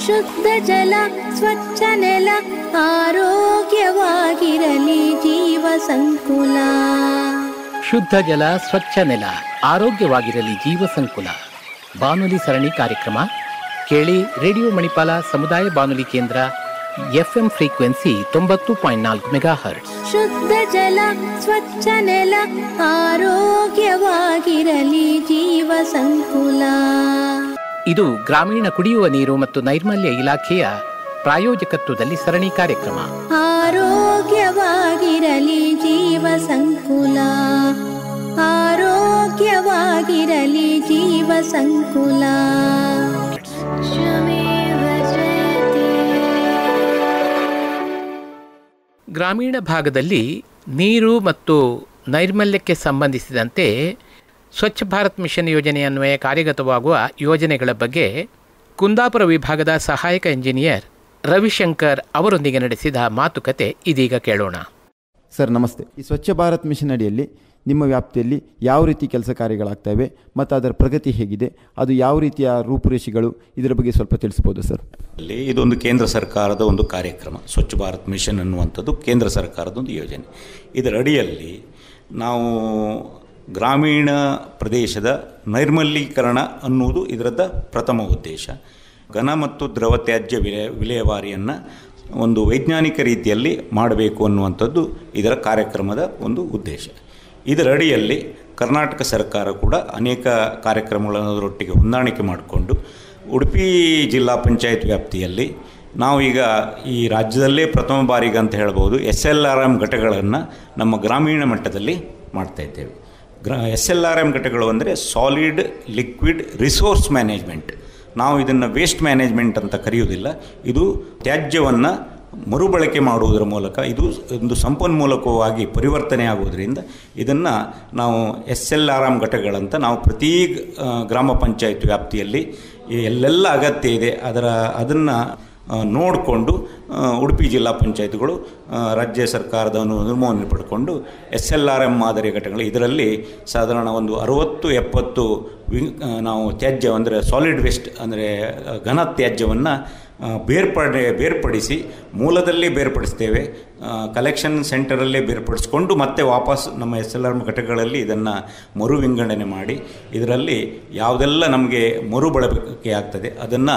ಶುದ್ಧ ಜಲ ಸ್ವಚ್ಛ ನೆಲ ಆರೋಗ್ಯವಾಗಿರಲಿ ಜೀವ ಸಂಕುಲ ಶುದ್ಧ ಜಲ ಸ್ವಚ್ಛ ನೆಲ ಆರೋಗ್ಯವಾಗಿರಲಿ ಜೀವ ಸಂಕುಲ ಬಾನುಲಿ ಸರಣಿ ಕಾರ್ಯಕ್ರಮ ಕೇಳಿ ರೇಡಿಯೋ ಮಣಿಪಾಲ ಸಮುದಾಯ ಬಾನುಲಿ ಕೇಂದ್ರ ಎಫ್ಎಂ ಫ್ರೀಕ್ವೆನ್ಸಿ ತೊಂಬತ್ತು ಪಾಯಿಂಟ್ ನಾಲ್ಕು ಮೆಗಾ ಹರ್ಟ್ಸ್ ಶುದ್ಧ ಜಲ ಸ್ವಚ್ಛ ನೆಲ ಆರೋಗ್ಯವಾಗಿರಲಿ ಜೀವ ಸಂಕುಲ ಇದು ಗ್ರಾಮೀಣ ಕುಡಿಯುವ ನೀರು ಮತ್ತು ನೈರ್ಮಲ್ಯ ಇಲಾಖೆಯ ಪ್ರಾಯೋಜಕತ್ವದಲ್ಲಿ ಸರಣಿ ಕಾರ್ಯಕ್ರಮ ಆರೋಗ್ಯವಾಗಿರಲಿ ಜೀವ ಸಂಕುಲ ಆರೋಗ್ಯವಾಗಿರಲಿ ಜೀವ ಸಂಕುಲ ಶ್ವಮೇವ ಜಯತೆ ಗ್ರಾಮೀಣ ಭಾಗದಲ್ಲಿ ನೀರು ಮತ್ತು ನೈರ್ಮಲ್ಯಕ್ಕೆ ಸಂಬಂಧಿಸಿದಂತೆ ಸ್ವಚ್ಛ ಭಾರತ್ ಮಿಷನ್ ಯೋಜನೆ ಅನ್ವಯ ಕಾರ್ಯಗತವಾಗುವ ಯೋಜನೆಗಳ ಬಗ್ಗೆ ಕುಂದಾಪುರ ವಿಭಾಗದ ಸಹಾಯಕ ಇಂಜಿನಿಯರ್ ರವಿಶಂಕರ್ ಅವರೊಂದಿಗೆ ನಡೆಸಿದ ಮಾತುಕತೆ ಇದೀಗ ಕೇಳೋಣ ಸರ್ ನಮಸ್ತೆ ಈ ಸ್ವಚ್ಛ ಭಾರತ್ ಮಿಷನ್ ಅಡಿಯಲ್ಲಿ ನಿಮ್ಮ ವ್ಯಾಪ್ತಿಯಲ್ಲಿ ಯಾವ ರೀತಿ ಕೆಲಸ ಕಾರ್ಯಗಳಾಗ್ತವೆ ಮತ್ತು ಅದರ ಪ್ರಗತಿ ಹೇಗಿದೆ ಅದು ಯಾವ ರೀತಿಯ ರೂಪುರೇಷೆಗಳು ಇದರ ಬಗ್ಗೆ ಸ್ವಲ್ಪ ತಿಳಿಸ್ಬೋದು ಸರ್ ಅಲ್ಲಿ ಇದೊಂದು ಕೇಂದ್ರ ಸರ್ಕಾರದ ಒಂದು ಕಾರ್ಯಕ್ರಮ ಸ್ವಚ್ಛ ಭಾರತ್ ಮಿಷನ್ ಅನ್ನುವಂಥದ್ದು ಕೇಂದ್ರ ಸರ್ಕಾರದ ಒಂದು ಯೋಜನೆ ಇದರ ಅಡಿಯಲ್ಲಿ ನಾವು ಗ್ರಾಮೀಣ ಪ್ರದೇಶದ ನೈರ್ಮಲೀಕರಣ ಅನ್ನುವುದು ಇದರದ ಪ್ರಥಮ ಉದ್ದೇಶ ಘನ ಮತ್ತು ದ್ರವ ತ್ಯಾಜ್ಯ ವಿಲೇ ವಿಲೇವಾರಿಯನ್ನು ಒಂದು ವೈಜ್ಞಾನಿಕ ರೀತಿಯಲ್ಲಿ ಮಾಡಬೇಕು ಅನ್ನುವಂಥದ್ದು ಇದರ ಕಾರ್ಯಕ್ರಮದ ಒಂದು ಉದ್ದೇಶ ಇದರ ಅಡಿಯಲ್ಲಿ ಕರ್ನಾಟಕ ಸರ್ಕಾರ ಕೂಡ ಅನೇಕ ಕಾರ್ಯಕ್ರಮಗಳನ್ನೊಟ್ಟಿಗೆ ಹೊಂದಾಣಿಕೆ ಮಾಡಿಕೊಂಡು ಉಡುಪಿ ಜಿಲ್ಲಾ ಪಂಚಾಯತ್ ವ್ಯಾಪ್ತಿಯಲ್ಲಿ ನಾವು ಈಗ ಈ ರಾಜ್ಯದಲ್ಲೇ ಪ್ರಥಮ ಬಾರಿಗೆ ಅಂತ ಹೇಳ್ಬೋದು ಎಸ್ ಎಲ್ ಆರ್ ಎಮ್ ಘಟಕಗಳನ್ನು ನಮ್ಮ ಗ್ರಾಮೀಣ ಮಟ್ಟದಲ್ಲಿ ಮಾಡ್ತಾ ಇದ್ದೇವೆ ಗ್ರಾ ಎಸ್ ಎಲ್ ಆರ್ ಎಮ್ ಘಟಕಗಳು ಅಂದರೆ ಸಾಲಿಡ್ ಲಿಕ್ವಿಡ್ ರಿಸೋರ್ಸ್ ಮ್ಯಾನೇಜ್ಮೆಂಟ್ ನಾವು ಇದನ್ನು ವೇಸ್ಟ್ ಮ್ಯಾನೇಜ್ಮೆಂಟ್ ಅಂತ ಕರೆಯುವುದಿಲ್ಲ ಇದು ತ್ಯಾಜ್ಯವನ್ನು ಮರುಬಳಕೆ ಮಾಡುವುದರ ಮೂಲಕ ಇದು ಒಂದು ಸಂಪನ್ಮೂಲಕವಾಗಿ ಪರಿವರ್ತನೆ ಆಗುವುದರಿಂದ ಇದನ್ನು ನಾವು ಎಸ್ ಎಲ್ ಆರ್ ಎಮ್ ಘಟಕಗಳಂತ ನಾವು ಪ್ರತಿ ಆ, ಗ್ರಾಮ ಪಂಚಾಯತ್ ವ್ಯಾಪ್ತಿಯಲ್ಲಿ ಎಲ್ಲೆಲ್ಲ ಅಗತ್ಯ ಇದೆ ಅದರ ಅದನ್ನು ನೋಡಿಕೊಂಡು ಉಡುಪಿ ಜಿಲ್ಲಾ ಪಂಚಾಯತ್ಗಳು ಆ, ರಾಜ್ಯ ಸರ್ಕಾರದ ಅನು- ಅನುಮೋದನೆ ಪಡ್ಕೊಂಡು ಎಸ್ ಎಲ್ ಆರ್ ಎಮ್ ಮಾದರಿ ಘಟಕಗಳು ಇದರಲ್ಲಿ ಸಾಧಾರಣ ಒಂದು ಅರುವತ್ತು ಎಪ್ಪತ್ತು ವಿಂಗ್ ಆ, ನಾವು ತ್ಯಾಜ್ಯ ಅಂದರೆ ಸಾಲಿಡ್ ವೇಸ್ಟ್ ಅಂದರೆ ಘನ ತ್ಯಾಜ್ಯವನ್ನು ಬೇರ್ಪಡೆ ಬೇರ್ಪಡಿಸಿ ಮೂಲದಲ್ಲಿ ಬೇರ್ಪಡಿಸ್ತೇವೆ ಕಲೆಕ್ಷನ್ ಸೆಂಟರಲ್ಲೇ ಬೇರ್ಪಡಿಸ್ಕೊಂಡು ಮತ್ತೆ ವಾಪಸ್ ನಮ್ಮ ಎಸ್ ಎಲ್ ಆರ್ ಘಟಕಗಳಲ್ಲಿ ಇದನ್ನು ಮರು ವಿಂಗಡಣೆ ಮಾಡಿ ಇದರಲ್ಲಿ ಯಾವುದೆಲ್ಲ ನಮಗೆ ಮರುಬಳಕೆ ಆಗ್ತದೆ ಅದನ್ನು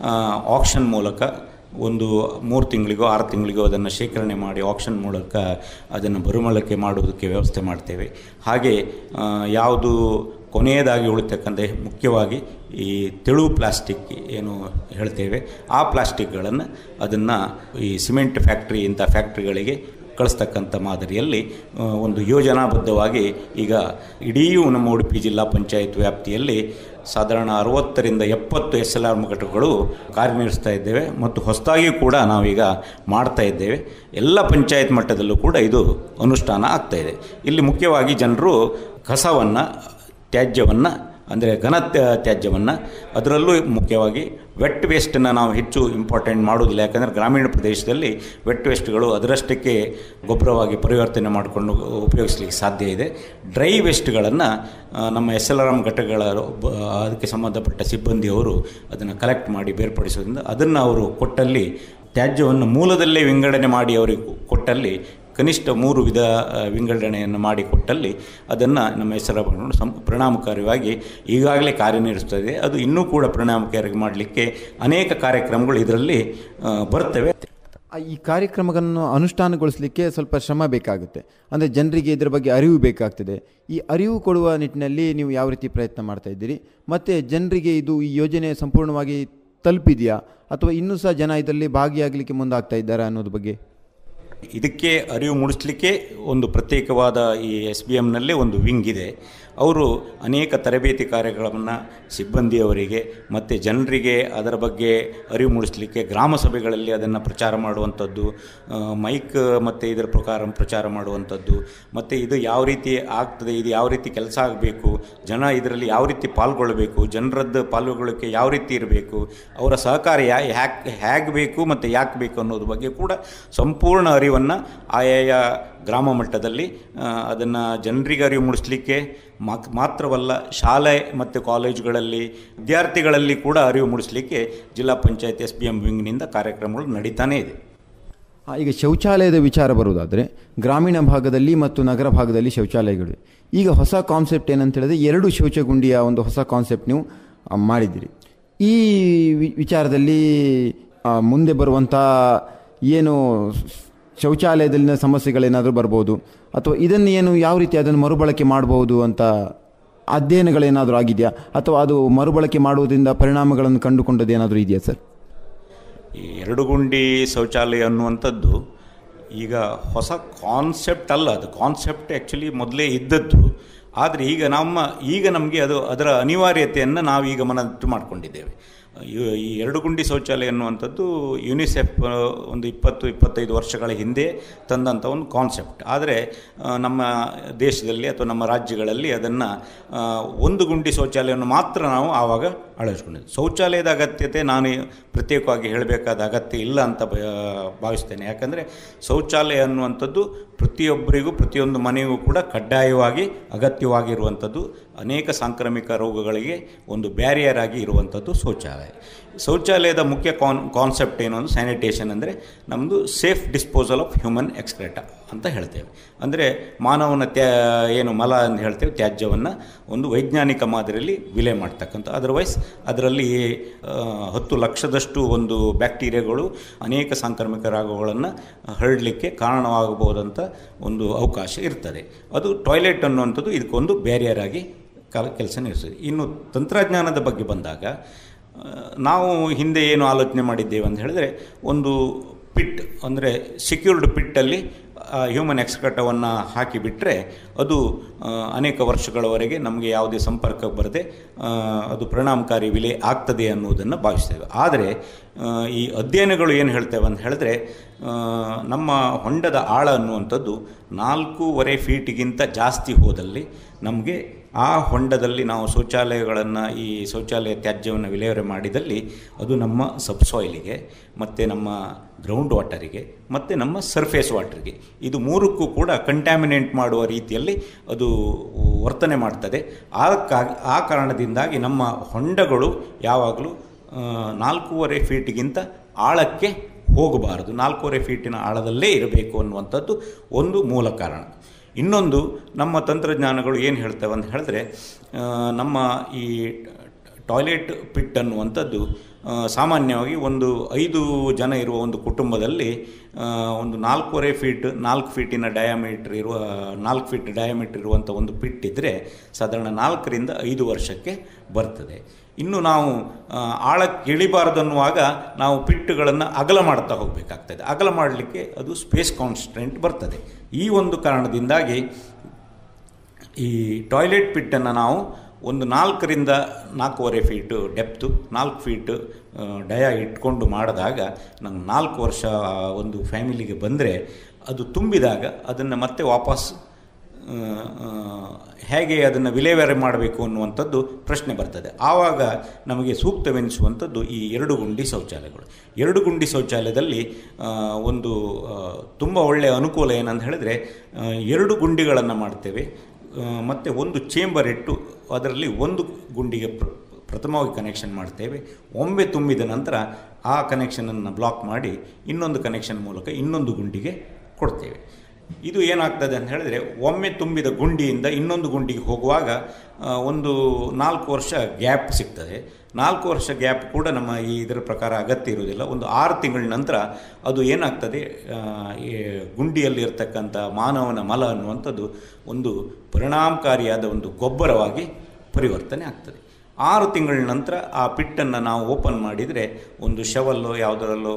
ಆಕ್ಷನ್ ಮೂಲಕ ಒಂದು ಮೂರು ತಿಂಗಳಿಗೋ ಆರು ತಿಂಗಳಿಗೋ ಅದನ್ನು ಶೇಖರಣೆ ಮಾಡಿ ಆಕ್ಷನ್ ಮೂಲಕ ಅದನ್ನು ಮರುಬಳಕೆ ಮಾಡುವುದಕ್ಕೆ ವ್ಯವಸ್ಥೆ ಮಾಡ್ತೇವೆ ಹಾಗೆ ಆ, ಯಾವುದು ಕೊನೆಯದಾಗಿ ಉಳಿತಕ್ಕಂಥ ಮುಖ್ಯವಾಗಿ ಈ ತೆಳು ಪ್ಲಾಸ್ಟಿಕ್ ಏನು ಹೇಳ್ತೇವೆ ಆ ಪ್ಲಾಸ್ಟಿಕ್ಗಳನ್ನು ಅದನ್ನು ಈ ಸಿಮೆಂಟ್ ಫ್ಯಾಕ್ಟ್ರಿ ಇಂಥ ಫ್ಯಾಕ್ಟ್ರಿಗಳಿಗೆ ಕಳಿಸ್ತಕ್ಕಂಥ ಮಾದರಿಯಲ್ಲಿ ಆ, ಒಂದು ಯೋಜನಾಬದ್ಧವಾಗಿ ಈಗ ಇಡೀ ನಮ್ಮ ಉಡುಪಿ ಜಿಲ್ಲಾ ಪಂಚಾಯತ್ ವ್ಯಾಪ್ತಿಯಲ್ಲಿ ಸಾಧಾರಣ ಅರವತ್ತರಿಂದ ಎಪ್ಪತ್ತು ಎಸ್ ಎಲ್ ಆರ್ ಘಟಕಗಳು ಕಾರ್ಯನಿರ್ವಹಿಸ್ತಾ ಇದ್ದೇವೆ ಮತ್ತು ಹೊಸದಾಗಿ ಕೂಡ ನಾವೀಗ ಮಾಡ್ತಾ ಇದ್ದೇವೆ ಎಲ್ಲ ಪಂಚಾಯತ್ ಮಟ್ಟದಲ್ಲೂ ಕೂಡ ಇದು ಅನುಷ್ಠಾನ ಆಗ್ತಾ ಇದೆ ಇಲ್ಲಿ ಮುಖ್ಯವಾಗಿ ಜನರು ಕಸವನ್ನು ತ್ಯಾಜ್ಯವನ್ನು ಅಂದರೆ ಘನ ತ್ಯ- ತ್ಯಾಜ್ಯವನ್ನು ಅದರಲ್ಲೂ ಮುಖ್ಯವಾಗಿ ವೆಟ್ ವೇಸ್ಟನ್ನು ನಾವು ಹೆಚ್ಚು ಇಂಪಾರ್ಟೆಂಟ್ ಮಾಡೋದಿಲ್ಲ ಯಾಕಂದರೆ ಗ್ರಾಮೀಣ ಪ್ರದೇಶದಲ್ಲಿ ವೆಟ್ ವೇಸ್ಟ್ಗಳು ಅದರಷ್ಟಕ್ಕೆ ಗೊಬ್ಬರವಾಗಿ ಪರಿವರ್ತನೆ ಮಾಡಿಕೊಂಡು ಉಪಯೋಗಿಸಲಿಕ್ಕೆ ಸಾಧ್ಯ ಇದೆ ಡ್ರೈ ವೇಸ್ಟ್ಗಳನ್ನು ನಮ್ಮ ಎಸ್ ಎಲ್ ಆರ್ ಎಮ್ ಘಟಕಗಳ ಒಬ್ಬ- ಅದಕ್ಕೆ ಸಂಬಂಧಪಟ್ಟ ಸಿಬ್ಬಂದಿಯವರು ಅದನ್ನು ಕಲೆಕ್ಟ್ ಮಾಡಿ ಬೇರ್ಪಡಿಸೋದ್ರಿಂದ ಅದನ್ನು ಅವರು ಕೊಟ್ಟಲ್ಲಿ ತ್ಯಾಜ್ಯವನ್ನು ಮೂಲದಲ್ಲೇ ವಿಂಗಡಣೆ ಮಾಡಿ ಅವರಿಗೆ ಕೊಟ್ಟಲ್ಲಿ ಕನಿಷ್ಠ ಮೂರು ವಿಧ ಆ, ವಿಂಗಡಣೆಯನ್ನು ಮಾಡಿಕೊಟ್ಟಲ್ಲಿ ಅದನ್ನು ನಮ್ಮ ಹೆಸರು ಸಂ ಪರಿಣಾಮಕಾರಿಯಾಗಿ ಈಗಾಗಲೇ ಕಾರ್ಯನಿರ್ವಹಿಸ್ತದೆ ಅದು ಇನ್ನೂ ಕೂಡ ಪರಿಣಾಮಕಾರಿ ಮಾಡಲಿಕ್ಕೆ ಅನೇಕ ಕಾರ್ಯಕ್ರಮಗಳು ಇದರಲ್ಲಿ ಆ, ಬರ್ತವೆ ಆ, ಈ ಕಾರ್ಯಕ್ರಮಗಳನ್ನು ಅನುಷ್ಠಾನಗೊಳಿಸಲಿಕ್ಕೆ ಸ್ವಲ್ಪ ಶ್ರಮ ಬೇಕಾಗುತ್ತೆ ಅಂದರೆ ಜನರಿಗೆ ಇದರ ಬಗ್ಗೆ ಅರಿವು ಬೇಕಾಗ್ತದೆ ಈ ಅರಿವು ಕೊಡುವ ನಿಟ್ಟಿನಲ್ಲಿ ನೀವು ಯಾವ ರೀತಿ ಪ್ರಯತ್ನ ಮಾಡ್ತಾ ಇದ್ದೀರಿ ಮತ್ತು ಜನರಿಗೆ ಇದು ಈ ಯೋಜನೆ ಸಂಪೂರ್ಣವಾಗಿ ತಲುಪಿದೆಯಾ ಅಥವಾ ಇನ್ನೂ ಸಹ ಜನ ಇದರಲ್ಲಿ ಭಾಗಿಯಾಗಲಿಕ್ಕೆ ಮುಂದಾಗ್ತಾ ಇದ್ದಾರಾ ಅನ್ನೋದ್ರ ಬಗ್ಗೆ ಇದಕ್ಕೆ ಅರಿವು ಮೂಡಿಸಲಿಕ್ಕೆ ಒಂದು ಪ್ರತ್ಯೇಕವಾದ ಈ ಎಸ್ ಬಿ ಎಮ್ನಲ್ಲೇ ಒಂದು ವಿಂಗ್ ಇದೆ ಅವರು ಅನೇಕ ತರಬೇತಿ ಕಾರ್ಯಗಳನ್ನು ಸಿಬ್ಬಂದಿಯವರಿಗೆ ಮತ್ತು ಜನರಿಗೆ ಅದರ ಬಗ್ಗೆ ಅರಿವು ಮೂಡಿಸಲಿಕ್ಕೆ ಗ್ರಾಮ ಸಭೆಗಳಲ್ಲಿ ಅದನ್ನು ಪ್ರಚಾರ ಮಾಡುವಂಥದ್ದು ಆ, ಮೈಕ್ ಮತ್ತು ಇದರ ಪ್ರಕಾರ ಪ್ರಚಾರ ಮಾಡುವಂಥದ್ದು ಮತ್ತು ಇದು ಯಾವ ರೀತಿ ಆಗ್ತದೆ ಇದು ಯಾವ ರೀತಿ ಕೆಲಸ ಆಗಬೇಕು ಜನ ಇದರಲ್ಲಿ ಯಾವ ರೀತಿ ಪಾಲ್ಗೊಳ್ಳಬೇಕು ಜನರದ್ದು ಪಾಲ್ಗೊಳ್ಳೋಕ್ಕೆ ಯಾವ ರೀತಿ ಇರಬೇಕು ಅವರ ಸಹಕಾರ ಯಾ ಹ್ಯಾಕ್ ಹೇಗೆ ಬೇಕು ಮತ್ತು ಯಾಕೆ ಬೇಕು ಅನ್ನೋದ್ರ ಬಗ್ಗೆ ಕೂಡ ಸಂಪೂರ್ಣ ಅರಿವನ್ನು ಆಯಾಯ ಗ್ರಾಮ ಮಟ್ಟದಲ್ಲಿ ಅದನ್ನು ಜನರಿಗೆ ಅರಿವು ಮೂಡಿಸಲಿಕ್ಕೆ ಮಾಕ್ ಮಾತ್ರವಲ್ಲ ಶಾಲೆ ಮತ್ತು ಕಾಲೇಜುಗಳಲ್ಲಿ ವಿದ್ಯಾರ್ಥಿಗಳಲ್ಲಿ ಕೂಡ ಅರಿವು ಮೂಡಿಸಲಿಕ್ಕೆ ಜಿಲ್ಲಾ ಪಂಚಾಯತ್ ಎಸ್ ಬಿ ಎಂ ವಿಂಗ್ನಿಂದ ಕಾರ್ಯಕ್ರಮಗಳು ನಡೀತಾನೇ ಇದೆ ಆ, ಈಗ ಶೌಚಾಲಯದ ವಿಚಾರ ಬರುವುದಾದರೆ ಗ್ರಾಮೀಣ ಭಾಗದಲ್ಲಿ ಮತ್ತು ನಗರ ಭಾಗದಲ್ಲಿ ಶೌಚಾಲಯಗಳು ಈಗ ಹೊಸ ಕಾನ್ಸೆಪ್ಟ್ ಏನಂತ ಹೇಳಿದ್ರೆ ಎರಡು ಶೌಚಗುಂಡಿಯ ಒಂದು ಹೊಸ ಕಾನ್ಸೆಪ್ಟ್ ನೀವು ಆ, ಮಾಡಿದ್ದೀರಿ ಈ ವಿ- ವಿಚಾರದಲ್ಲಿ ಆ, ಮುಂದೆ ಬರುವಂಥ ಏನು ಶೌಚಾಲಯದಲ್ಲಿನ ಸಮಸ್ಯೆಗಳೇನಾದರೂ ಬರ್ಬೋದು ಅಥವಾ ಇದನ್ನು ಏನು ಯಾವ ರೀತಿ ಅದನ್ನು ಮರುಬಳಕೆ ಮಾಡಬಹುದು ಅಂತ ಅಧ್ಯಯನಗಳೇನಾದರೂ ಆಗಿದೆಯಾ ಅಥವಾ ಅದು ಮರುಬಳಕೆ ಮಾಡುವುದರಿಂದ ಪರಿಣಾಮಗಳನ್ನು ಕಂಡುಕೊಂಡದ್ದು ಏನಾದರೂ ಇದೆಯಾ ಸರ್ ಈ ಎರಡು ಗುಂಡಿ ಶೌಚಾಲಯ ಅನ್ನುವಂಥದ್ದು ಈಗ ಹೊಸ ಕಾನ್ಸೆಪ್ಟ್ ಅಲ್ಲ ಅದು ಕಾನ್ಸೆಪ್ಟ್ ಆ್ಯಕ್ಚುಲಿ ಮೊದಲೇ ಇದ್ದದ್ದು ಆದರೆ ಈಗ ನಮ್ಮ ಈಗ ನಮಗೆ ಅದು ಅದರ ಅನಿವಾರ್ಯತೆಯನ್ನು ನಾವು ಈಗ ಮನದಟ್ಟು ಮಾಡಿಕೊಂಡಿದ್ದೇವೆ ಈ- ಈ ಎರಡು ಗುಂಡಿ ಶೌಚಾಲಯ ಅನ್ನುವಂಥದ್ದು ಯುನಿಸೆಫ್ ಆ, ಒಂದು ಇಪ್ಪತ್ತು ಇಪ್ಪತ್ತೈದು ವರ್ಷಗಳ ಹಿಂದೆ ತಂದಂಥ ಒಂದು ಕಾನ್ಸೆಪ್ಟ್ ಆದರೆ ಆ, ನಮ್ಮ ದೇಶದಲ್ಲಿ ಅಥವಾ ನಮ್ಮ ರಾಜ್ಯಗಳಲ್ಲಿ ಅದನ್ನು ಒಂದು ಗುಂಡಿ ಶೌಚಾಲಯವನ್ನು ಮಾತ್ರ ನಾವು ಆವಾಗ ಅಳವಡಿಸ್ಕೊಂಡಿದ್ದೆ ಶೌಚಾಲಯದ ಅಗತ್ಯತೆ ನಾನು ಪ್ರತ್ಯೇಕವಾಗಿ ಹೇಳಬೇಕಾದ ಅಗತ್ಯ ಇಲ್ಲ ಅಂತ ಬ- ಭಾವಿಸ್ತೇನೆ ಯಾಕಂದರೆ ಶೌಚಾಲಯ ಅನ್ನುವಂಥದ್ದು ಪ್ರತಿಯೊಬ್ಬರಿಗೂ ಪ್ರತಿಯೊಂದು ಮನೆಗೂ ಕೂಡ ಕಡ್ಡಾಯವಾಗಿ ಅಗತ್ಯವಾಗಿರುವಂಥದ್ದು ಅನೇಕ ಸಾಂಕ್ರಾಮಿಕ ರೋಗಗಳಿಗೆ ಒಂದು ಬ್ಯಾರಿಯರ್ ಆಗಿ ಇರುವಂಥದ್ದು ಶೌಚಾಲಯ ಶೌಚಾಲಯದ ಮುಖ್ಯ ಕಾನ್ ಕಾನ್ಸೆಪ್ಟ್ ಏನು ಅಂದರೆ ಸ್ಯಾನಿಟೇಷನ್ ಅಂದರೆ ನಮ್ಮದು safe disposal of human excreta ಅಂತ ಹೇಳ್ತೇವೆ ಅಂದರೆ ಮಾನವನ ತ್ಯಾ ಏನು ಮಲ ಅಂತ ಹೇಳ್ತೇವೆ ತ್ಯಾಜ್ಯವನ್ನು ಒಂದು ವೈಜ್ಞಾನಿಕ ಮಾದರಿಯಲ್ಲಿ ವಿಲೆ ಮಾಡ್ತಕ್ಕಂಥ ಅದರ್ವೈಸ್ ಅದರಲ್ಲಿ ಆ, ಹತ್ತು ಲಕ್ಷದಷ್ಟು ಒಂದು ಬ್ಯಾಕ್ಟೀರಿಯಾಗಳು ಅನೇಕ ಸಾಂಕ್ರಾಮಿಕ ರೋಗಗಳನ್ನು ಹರಡಲಿಕ್ಕೆ ಕಾರಣವಾಗಬಹುದಂಥ ಒಂದು ಅವಕಾಶ ಇರ್ತದೆ ಅದು ಟಾಯ್ಲೆಟ್ ಅನ್ನುವಂಥದ್ದು ಇದಕ್ಕೊಂದು ಬ್ಯಾರಿಯರ್ ಆಗಿ ಕೆಲಸ ನಿರ್ವಹಿಸ್ತದೆ ಇನ್ನು ತಂತ್ರಜ್ಞಾನದ ಬಗ್ಗೆ ಬಂದಾಗ ಆ, ನಾವು ಹಿಂದೆ ಏನು ಆಲೋಚನೆ ಮಾಡಿದ್ದೇವೆ ಅಂತ ಹೇಳಿದ್ರೆ ಒಂದು ಪಿಟ್ ಅಂದರೆ ಸೆಕ್ಯೂರ್ಡ್ ಪಿಟ್ಟಲ್ಲಿ ಹ್ಯೂಮನ್ ಎಕ್ಸ್ಕಟವನ್ನು ಹಾಕಿಬಿಟ್ರೆ ಅದು ಆ, ಅನೇಕ ವರ್ಷಗಳವರೆಗೆ ನಮಗೆ ಯಾವುದೇ ಸಂಪರ್ಕ ಬರದೆ ಆ, ಅದು ಪರಿಣಾಮಕಾರಿ ವಿಲೆ ಆಗ್ತದೆ ಅನ್ನುವುದನ್ನು ಭಾವಿಸ್ತೇವೆ ಆದರೆ ಆ, ಈ ಅಧ್ಯಯನಗಳು ಏನು ಹೇಳ್ತೇವೆ ಅಂತ ಹೇಳಿದ್ರೆ ಆ, ನಮ್ಮ ಹೊಂಡದ ಆಳ ಅನ್ನುವಂಥದ್ದು ನಾಲ್ಕೂವರೆ ಫೀಟಿಗಿಂತ ಜಾಸ್ತಿ ಹೋದಲ್ಲಿ ನಮಗೆ ಆ ಹೊಂಡದಲ್ಲಿ ನಾವು ಶೌಚಾಲಯಗಳನ್ನು ಈ ಶೌಚಾಲಯ ತ್ಯಾಜ್ಯವನ್ನು ವಿಲೇವಾರಿ ಮಾಡಿದಲ್ಲಿ ಅದು ನಮ್ಮ ಸಬ್ಸಾಯಿಲಿಗೆ ಮತ್ತು ನಮ್ಮ ಗ್ರೌಂಡ್ ವಾಟರಿಗೆ ಮತ್ತು ನಮ್ಮ ಸರ್ಫೇಸ್ ವಾಟರ್ಗೆ ಇದು ಮೂರಕ್ಕೂ ಕೂಡ ಕಂಟ್ಯಾಮಿನೇಟ್ ಮಾಡುವ ರೀತಿಯಲ್ಲಿ ಅದು ವರ್ತನೆ ಮಾಡ್ತದೆ ಆ ಕಾ- ಆ ಕಾರಣದಿಂದಾಗಿ ನಮ್ಮ ಹೊಂಡಗಳು ಯಾವಾಗಲೂ ಆ, ನಾಲ್ಕೂವರೆ ಫೀಟಿಗಿಂತ ಆಳಕ್ಕೆ ಹೋಗಬಾರದು ನಾಲ್ಕೂವರೆ ಫೀಟಿನ ಆಳದಲ್ಲೇ ಇರಬೇಕು ಅನ್ನುವಂಥದ್ದು ಒಂದು ಮೂಲ ಕಾರಣ ಇನ್ನೊಂದು ನಮ್ಮ ತಂತ್ರಜ್ಞಾನಗಳು ಏನು ಹೇಳ್ತವೆ ಅಂತ ಹೇಳಿದ್ರೆ ಆ, ನಮ್ಮ ಈ ಟಾಯ್ಲೆಟ್ ಪಿಟ್ ಅನ್ನುವಂಥದ್ದು ಆ, ಸಾಮಾನ್ಯವಾಗಿ ಒಂದು ಐದು ಜನ ಇರುವ ಒಂದು ಕುಟುಂಬದಲ್ಲಿ ಆ, ಒಂದು ನಾಲ್ಕೂವರೆ ಫೀಟ್ ನಾಲ್ಕು ಫೀಟಿನ ಡಯಾಮೀಟ್ರ್ ಇರುವ ನಾಲ್ಕು ಫೀಟ್ ಡಯಾಮೀಟ್ರ್ ಇರುವಂಥ ಒಂದು ಪಿಟ್ ಇದ್ದರೆ ಸಾಧಾರಣ ನಾಲ್ಕರಿಂದ ಐದು ವರ್ಷಕ್ಕೆ ಬರ್ತದೆ ಇನ್ನು ನಾವು ಆ, ಆಳಕ್ಕೆ ಇಳಿಬಾರದು ಅನ್ನುವಾಗ ನಾವು ಪಿಟ್ಟುಗಳನ್ನು ಅಗಲ ಮಾಡ್ತಾ ಹೋಗಬೇಕಾಗ್ತದೆ ಅಗಲ ಮಾಡಲಿಕ್ಕೆ ಅದು ಸ್ಪೇಸ್ ಕಾನ್ಸ್ಟೆಂಟ್ ಬರ್ತದೆ ಈ ಒಂದು ಕಾರಣದಿಂದಾಗಿ ಈ ಟಾಯ್ಲೆಟ್ ಪಿಟ್ಟನ್ನು ನಾವು ಒಂದು ನಾಲ್ಕರಿಂದ ನಾಲ್ಕೂವರೆ ಫೀಟು ಡೆಪ್ತು ನಾಲ್ಕು ಫೀಟು ಆ, ಡಯ ಇಟ್ಕೊಂಡು ಮಾಡಿದಾಗ ನಂಗೆ ನಾಲ್ಕು ವರ್ಷ ಆ ಒಂದು ಫ್ಯಾಮಿಲಿಗೆ ಬಂದರೆ ಅದು ತುಂಬಿದಾಗ ಅದನ್ನು ಮತ್ತೆ ವಾಪಸ್ ಆ, ಆ, ಹೇಗೆ ಅದನ್ನು ವಿಲೇವಾರಿ ಮಾಡಬೇಕು ಅನ್ನುವಂಥದ್ದು ಪ್ರಶ್ನೆ ಬರ್ತದೆ ಆವಾಗ ನಮಗೆ ಸೂಕ್ತವೆನಿಸುವಂಥದ್ದು ಈ ಎರಡು ಗುಂಡಿ ಶೌಚಾಲಯಗಳು ಎರಡು ಗುಂಡಿ ಶೌಚಾಲಯದಲ್ಲಿ ಆ, ಒಂದು ತುಂಬ ಒಳ್ಳೆಯ ಅನುಕೂಲ ಏನಂತ ಹೇಳಿದ್ರೆ ಆ, ಎರಡು ಗುಂಡಿಗಳನ್ನು ಮಾಡ್ತೇವೆ ಮತ್ತು ಒಂದು ಚೇಂಬರ್ ಇಟ್ಟು ಅದರಲ್ಲಿ ಒಂದು ಗುಂಡಿಗೆ ಪ್ರ- ಪ್ರಥಮವಾಗಿ ಕನೆಕ್ಷನ್ ಮಾಡ್ತೇವೆ ಒಮ್ಮೆ ತುಂಬಿದ ನಂತರ ಆ ಕನೆಕ್ಷನನ್ನು ಬ್ಲಾಕ್ ಮಾಡಿ ಇನ್ನೊಂದು ಕನೆಕ್ಷನ್ ಮೂಲಕ ಇನ್ನೊಂದು ಗುಂಡಿಗೆ ಕೊಡ್ತೇವೆ ಇದು ಏನಾಗ್ತದೆ ಅಂತ ಹೇಳಿದ್ರೆ ಒಮ್ಮೆ ತುಂಬಿದ ಗುಂಡಿಯಿಂದ ಇನ್ನೊಂದು ಗುಂಡಿಗೆ ಹೋಗುವಾಗ ಆ, ಒಂದು ನಾಲ್ಕು ವರ್ಷ ಗ್ಯಾಪ್ ಸಿಗ್ತದೆ ನಾಲ್ಕು ವರ್ಷ ಗ್ಯಾಪ್ ಕೂಡ ನಮ್ಮ ಈ ಇದರ ಪ್ರಕಾರ ಅಗತ್ಯ ಇರುವುದಿಲ್ಲ ಒಂದು ಆರು ತಿಂಗಳ ನಂತರ ಅದು ಏನಾಗ್ತದೆ ಆ, ಈ ಗುಂಡಿಯಲ್ಲಿ ಇರ್ತಕ್ಕಂಥ ಮಾನವನ ಮಲ ಅನ್ನುವಂಥದ್ದು ಒಂದು ಪರಿಣಾಮಕಾರಿಯಾದ ಒಂದು ಗೊಬ್ಬರವಾಗಿ ಪರಿವರ್ತನೆ ಆಗ್ತದೆ ಆರು ತಿಂಗಳ ನಂತರ ಆ ಪಿಟ್ಟನ್ನು ನಾವು ಓಪನ್ ಮಾಡಿದರೆ ಒಂದು ಶವಲ್ಲೋ ಯಾವುದರಲ್ಲೋ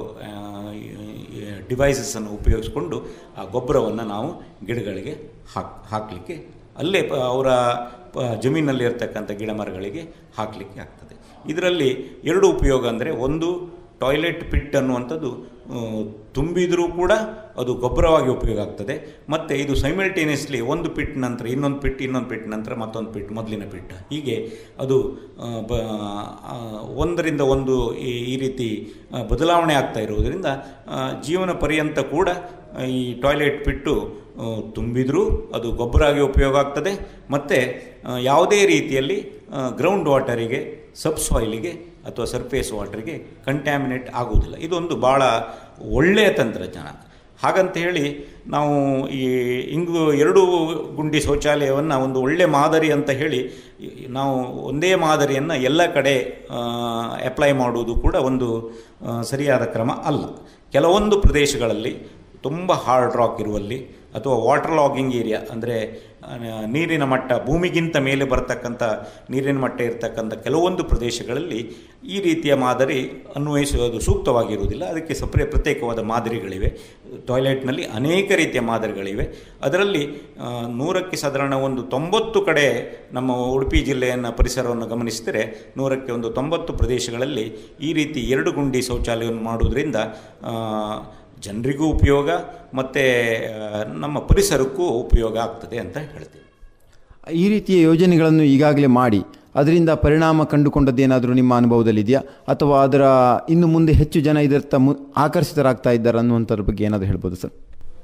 ಡಿವೈಸಸನ್ನು ಉಪಯೋಗಿಸ್ಕೊಂಡು ಆ ಗೊಬ್ಬರವನ್ನು ನಾವು ಗಿಡಗಳಿಗೆ ಹಾಕ್ ಹಾಕಲಿಕ್ಕೆ ಅಲ್ಲೇ ಪ ಅವರ ಪ ಜಮೀನಲ್ಲಿ ಇರ್ತಕ್ಕಂಥ ಗಿಡ ಮರಗಳಿಗೆ ಹಾಕಲಿಕ್ಕೆ ಆಗ್ತದೆ ಇದರಲ್ಲಿ ಎರಡು ಉಪಯೋಗ ಅಂದರೆ ಒಂದು ಟಾಯ್ಲೆಟ್ ಪಿಟ್ ಅನ್ನುವಂಥದ್ದು ಆ, ತುಂಬಿದರೂ ಕೂಡ ಅದು ಗೊಬ್ಬರವಾಗಿ ಉಪಯೋಗ ಆಗ್ತದೆ ಮತ್ತು ಇದು ಸೈಮಲ್ಟೇನಿಯಸ್ಲಿ ಒಂದು ಪಿಟ್ ನಂತರ ಇನ್ನೊಂದು ಪಿಟ್ ಇನ್ನೊಂದು ಪಿಟ್ ನಂತರ ಮತ್ತೊಂದು ಪಿಟ್ ಮೊದಲಿನ ಪಿಟ್ ಹೀಗೆ ಅದು ಆ, ಬ ಆ, ಒಂದರಿಂದ ಒಂದು ಈ ಈ ರೀತಿ ಆ, ಬದಲಾವಣೆ ಆಗ್ತಾ ಇರುವುದರಿಂದ ಆ, ಜೀವನ ಪರ್ಯಂತ ಕೂಡ ಆ, ಈ ಟಾಯ್ಲೆಟ್ ಪಿಟ್ಟು ಆ, ತುಂಬಿದರೂ ಅದು ಗೊಬ್ಬರ ಆಗಿ ಉಪಯೋಗ ಆಗ್ತದೆ ಮತ್ತು ಯಾವುದೇ ರೀತಿಯಲ್ಲಿ ಗ್ರೌಂಡ್ ವಾಟರಿಗೆ ಸಬ್ಸಾಯಿಲಿಗೆ ಅಥವಾ ಸರ್ಫೇಸ್ ವಾಟರ್ಗೆ ಕಂಟ್ಯಾಮಿನೇಟ್ ಆಗುವುದಿಲ್ಲ ಇದೊಂದು ಭಾಳ ಒಳ್ಳೆಯ ತಂತ್ರಜ್ಞಾನ ಹಾಗಂತ ಹೇಳಿ ನಾವು ಈ ಇಂಗು ಎರಡು ಗುಂಡಿ ಶೌಚಾಲಯವನ್ನು ಒಂದು ಒಳ್ಳೆ ಮಾದರಿ ಅಂತ ಹೇಳಿ ಈ- ನಾವು ಒಂದೇ ಮಾದರಿಯನ್ನು ಎಲ್ಲ ಕಡೆ ಅಪ್ಲೈ ಮಾಡುವುದು ಕೂಡ ಒಂದು ಆ, ಸರಿಯಾದ ಕ್ರಮ ಅಲ್ಲ ಕೆಲವೊಂದು ಪ್ರದೇಶಗಳಲ್ಲಿ ತುಂಬ ಹಾರ್ಡ್ ರಾಕ್ ಇರುವಲ್ಲಿ ಅಥವಾ ವಾಟರ್ ಲಾಗಿಂಗ್ ಏರಿಯಾ ಅಂದರೆ ನೀರಿನ ಮಟ್ಟ ಭೂಮಿಗಿಂತ ಮೇಲೆ ಬರ್ತಕ್ಕಂಥ ನೀರಿನ ಮಟ್ಟ ಇರತಕ್ಕಂಥ ಕೆಲವೊಂದು ಪ್ರದೇಶಗಳಲ್ಲಿ ಈ ರೀತಿಯ ಮಾದರಿ ಅನ್ವಯಿಸುವುದು ಸೂಕ್ತವಾಗಿರುವುದಿಲ್ಲ ಅದಕ್ಕೆ ಸಪ್ರೇ ಪ್ರತ್ಯೇಕವಾದ ಮಾದರಿಗಳಿವೆ ಟಾಯ್ಲೆಟ್ನಲ್ಲಿ ಅನೇಕ ರೀತಿಯ ಮಾದರಿಗಳಿವೆ ಅದರಲ್ಲಿ ಆ, ನೂರಕ್ಕೆ ಸಾಧಾರಣ ಒಂದು ತೊಂಬತ್ತು ಕಡೆ ನಮ್ಮ ಉಡುಪಿ ಜಿಲ್ಲೆಯನ್ನು ಪರಿಸರವನ್ನು ಗಮನಿಸಿದರೆ ನೂರಕ್ಕೆ ಒಂದು ತೊಂಬತ್ತು ಪ್ರದೇಶಗಳಲ್ಲಿ ಈ ರೀತಿ ಎರಡು ಗುಂಡಿ ಶೌಚಾಲಯವನ್ನು ಮಾಡುವುದರಿಂದ ಆ, ಜನರಿಗೂ ಉಪಯೋಗ ಮತ್ತು ನಮ್ಮ ಪರಿಸರಕ್ಕೂ ಉಪಯೋಗ ಆಗ್ತದೆ ಅಂತ ಹೇಳ್ತೀವಿ ಈ ರೀತಿಯ ಯೋಜನೆಗಳನ್ನು ಈಗಾಗಲೇ ಮಾಡಿ ಅದರಿಂದ ಪರಿಣಾಮ ಕಂಡುಕೊಂಡದ್ದೇನಾದರೂ ನಿಮ್ಮ ಅನುಭವದಲ್ಲಿದೆಯಾ ಅಥವಾ ಅದರ ಇನ್ನು ಮುಂದೆ ಹೆಚ್ಚು ಜನ ಇದರತ್ತ ಮು ಆಕರ್ಷಿತರಾಗ್ತಾ ಇದ್ದಾರೆ ಅನ್ನುವಂಥದ್ರ ಬಗ್ಗೆ ಏನಾದರೂ ಹೇಳ್ಬೋದು ಸರ್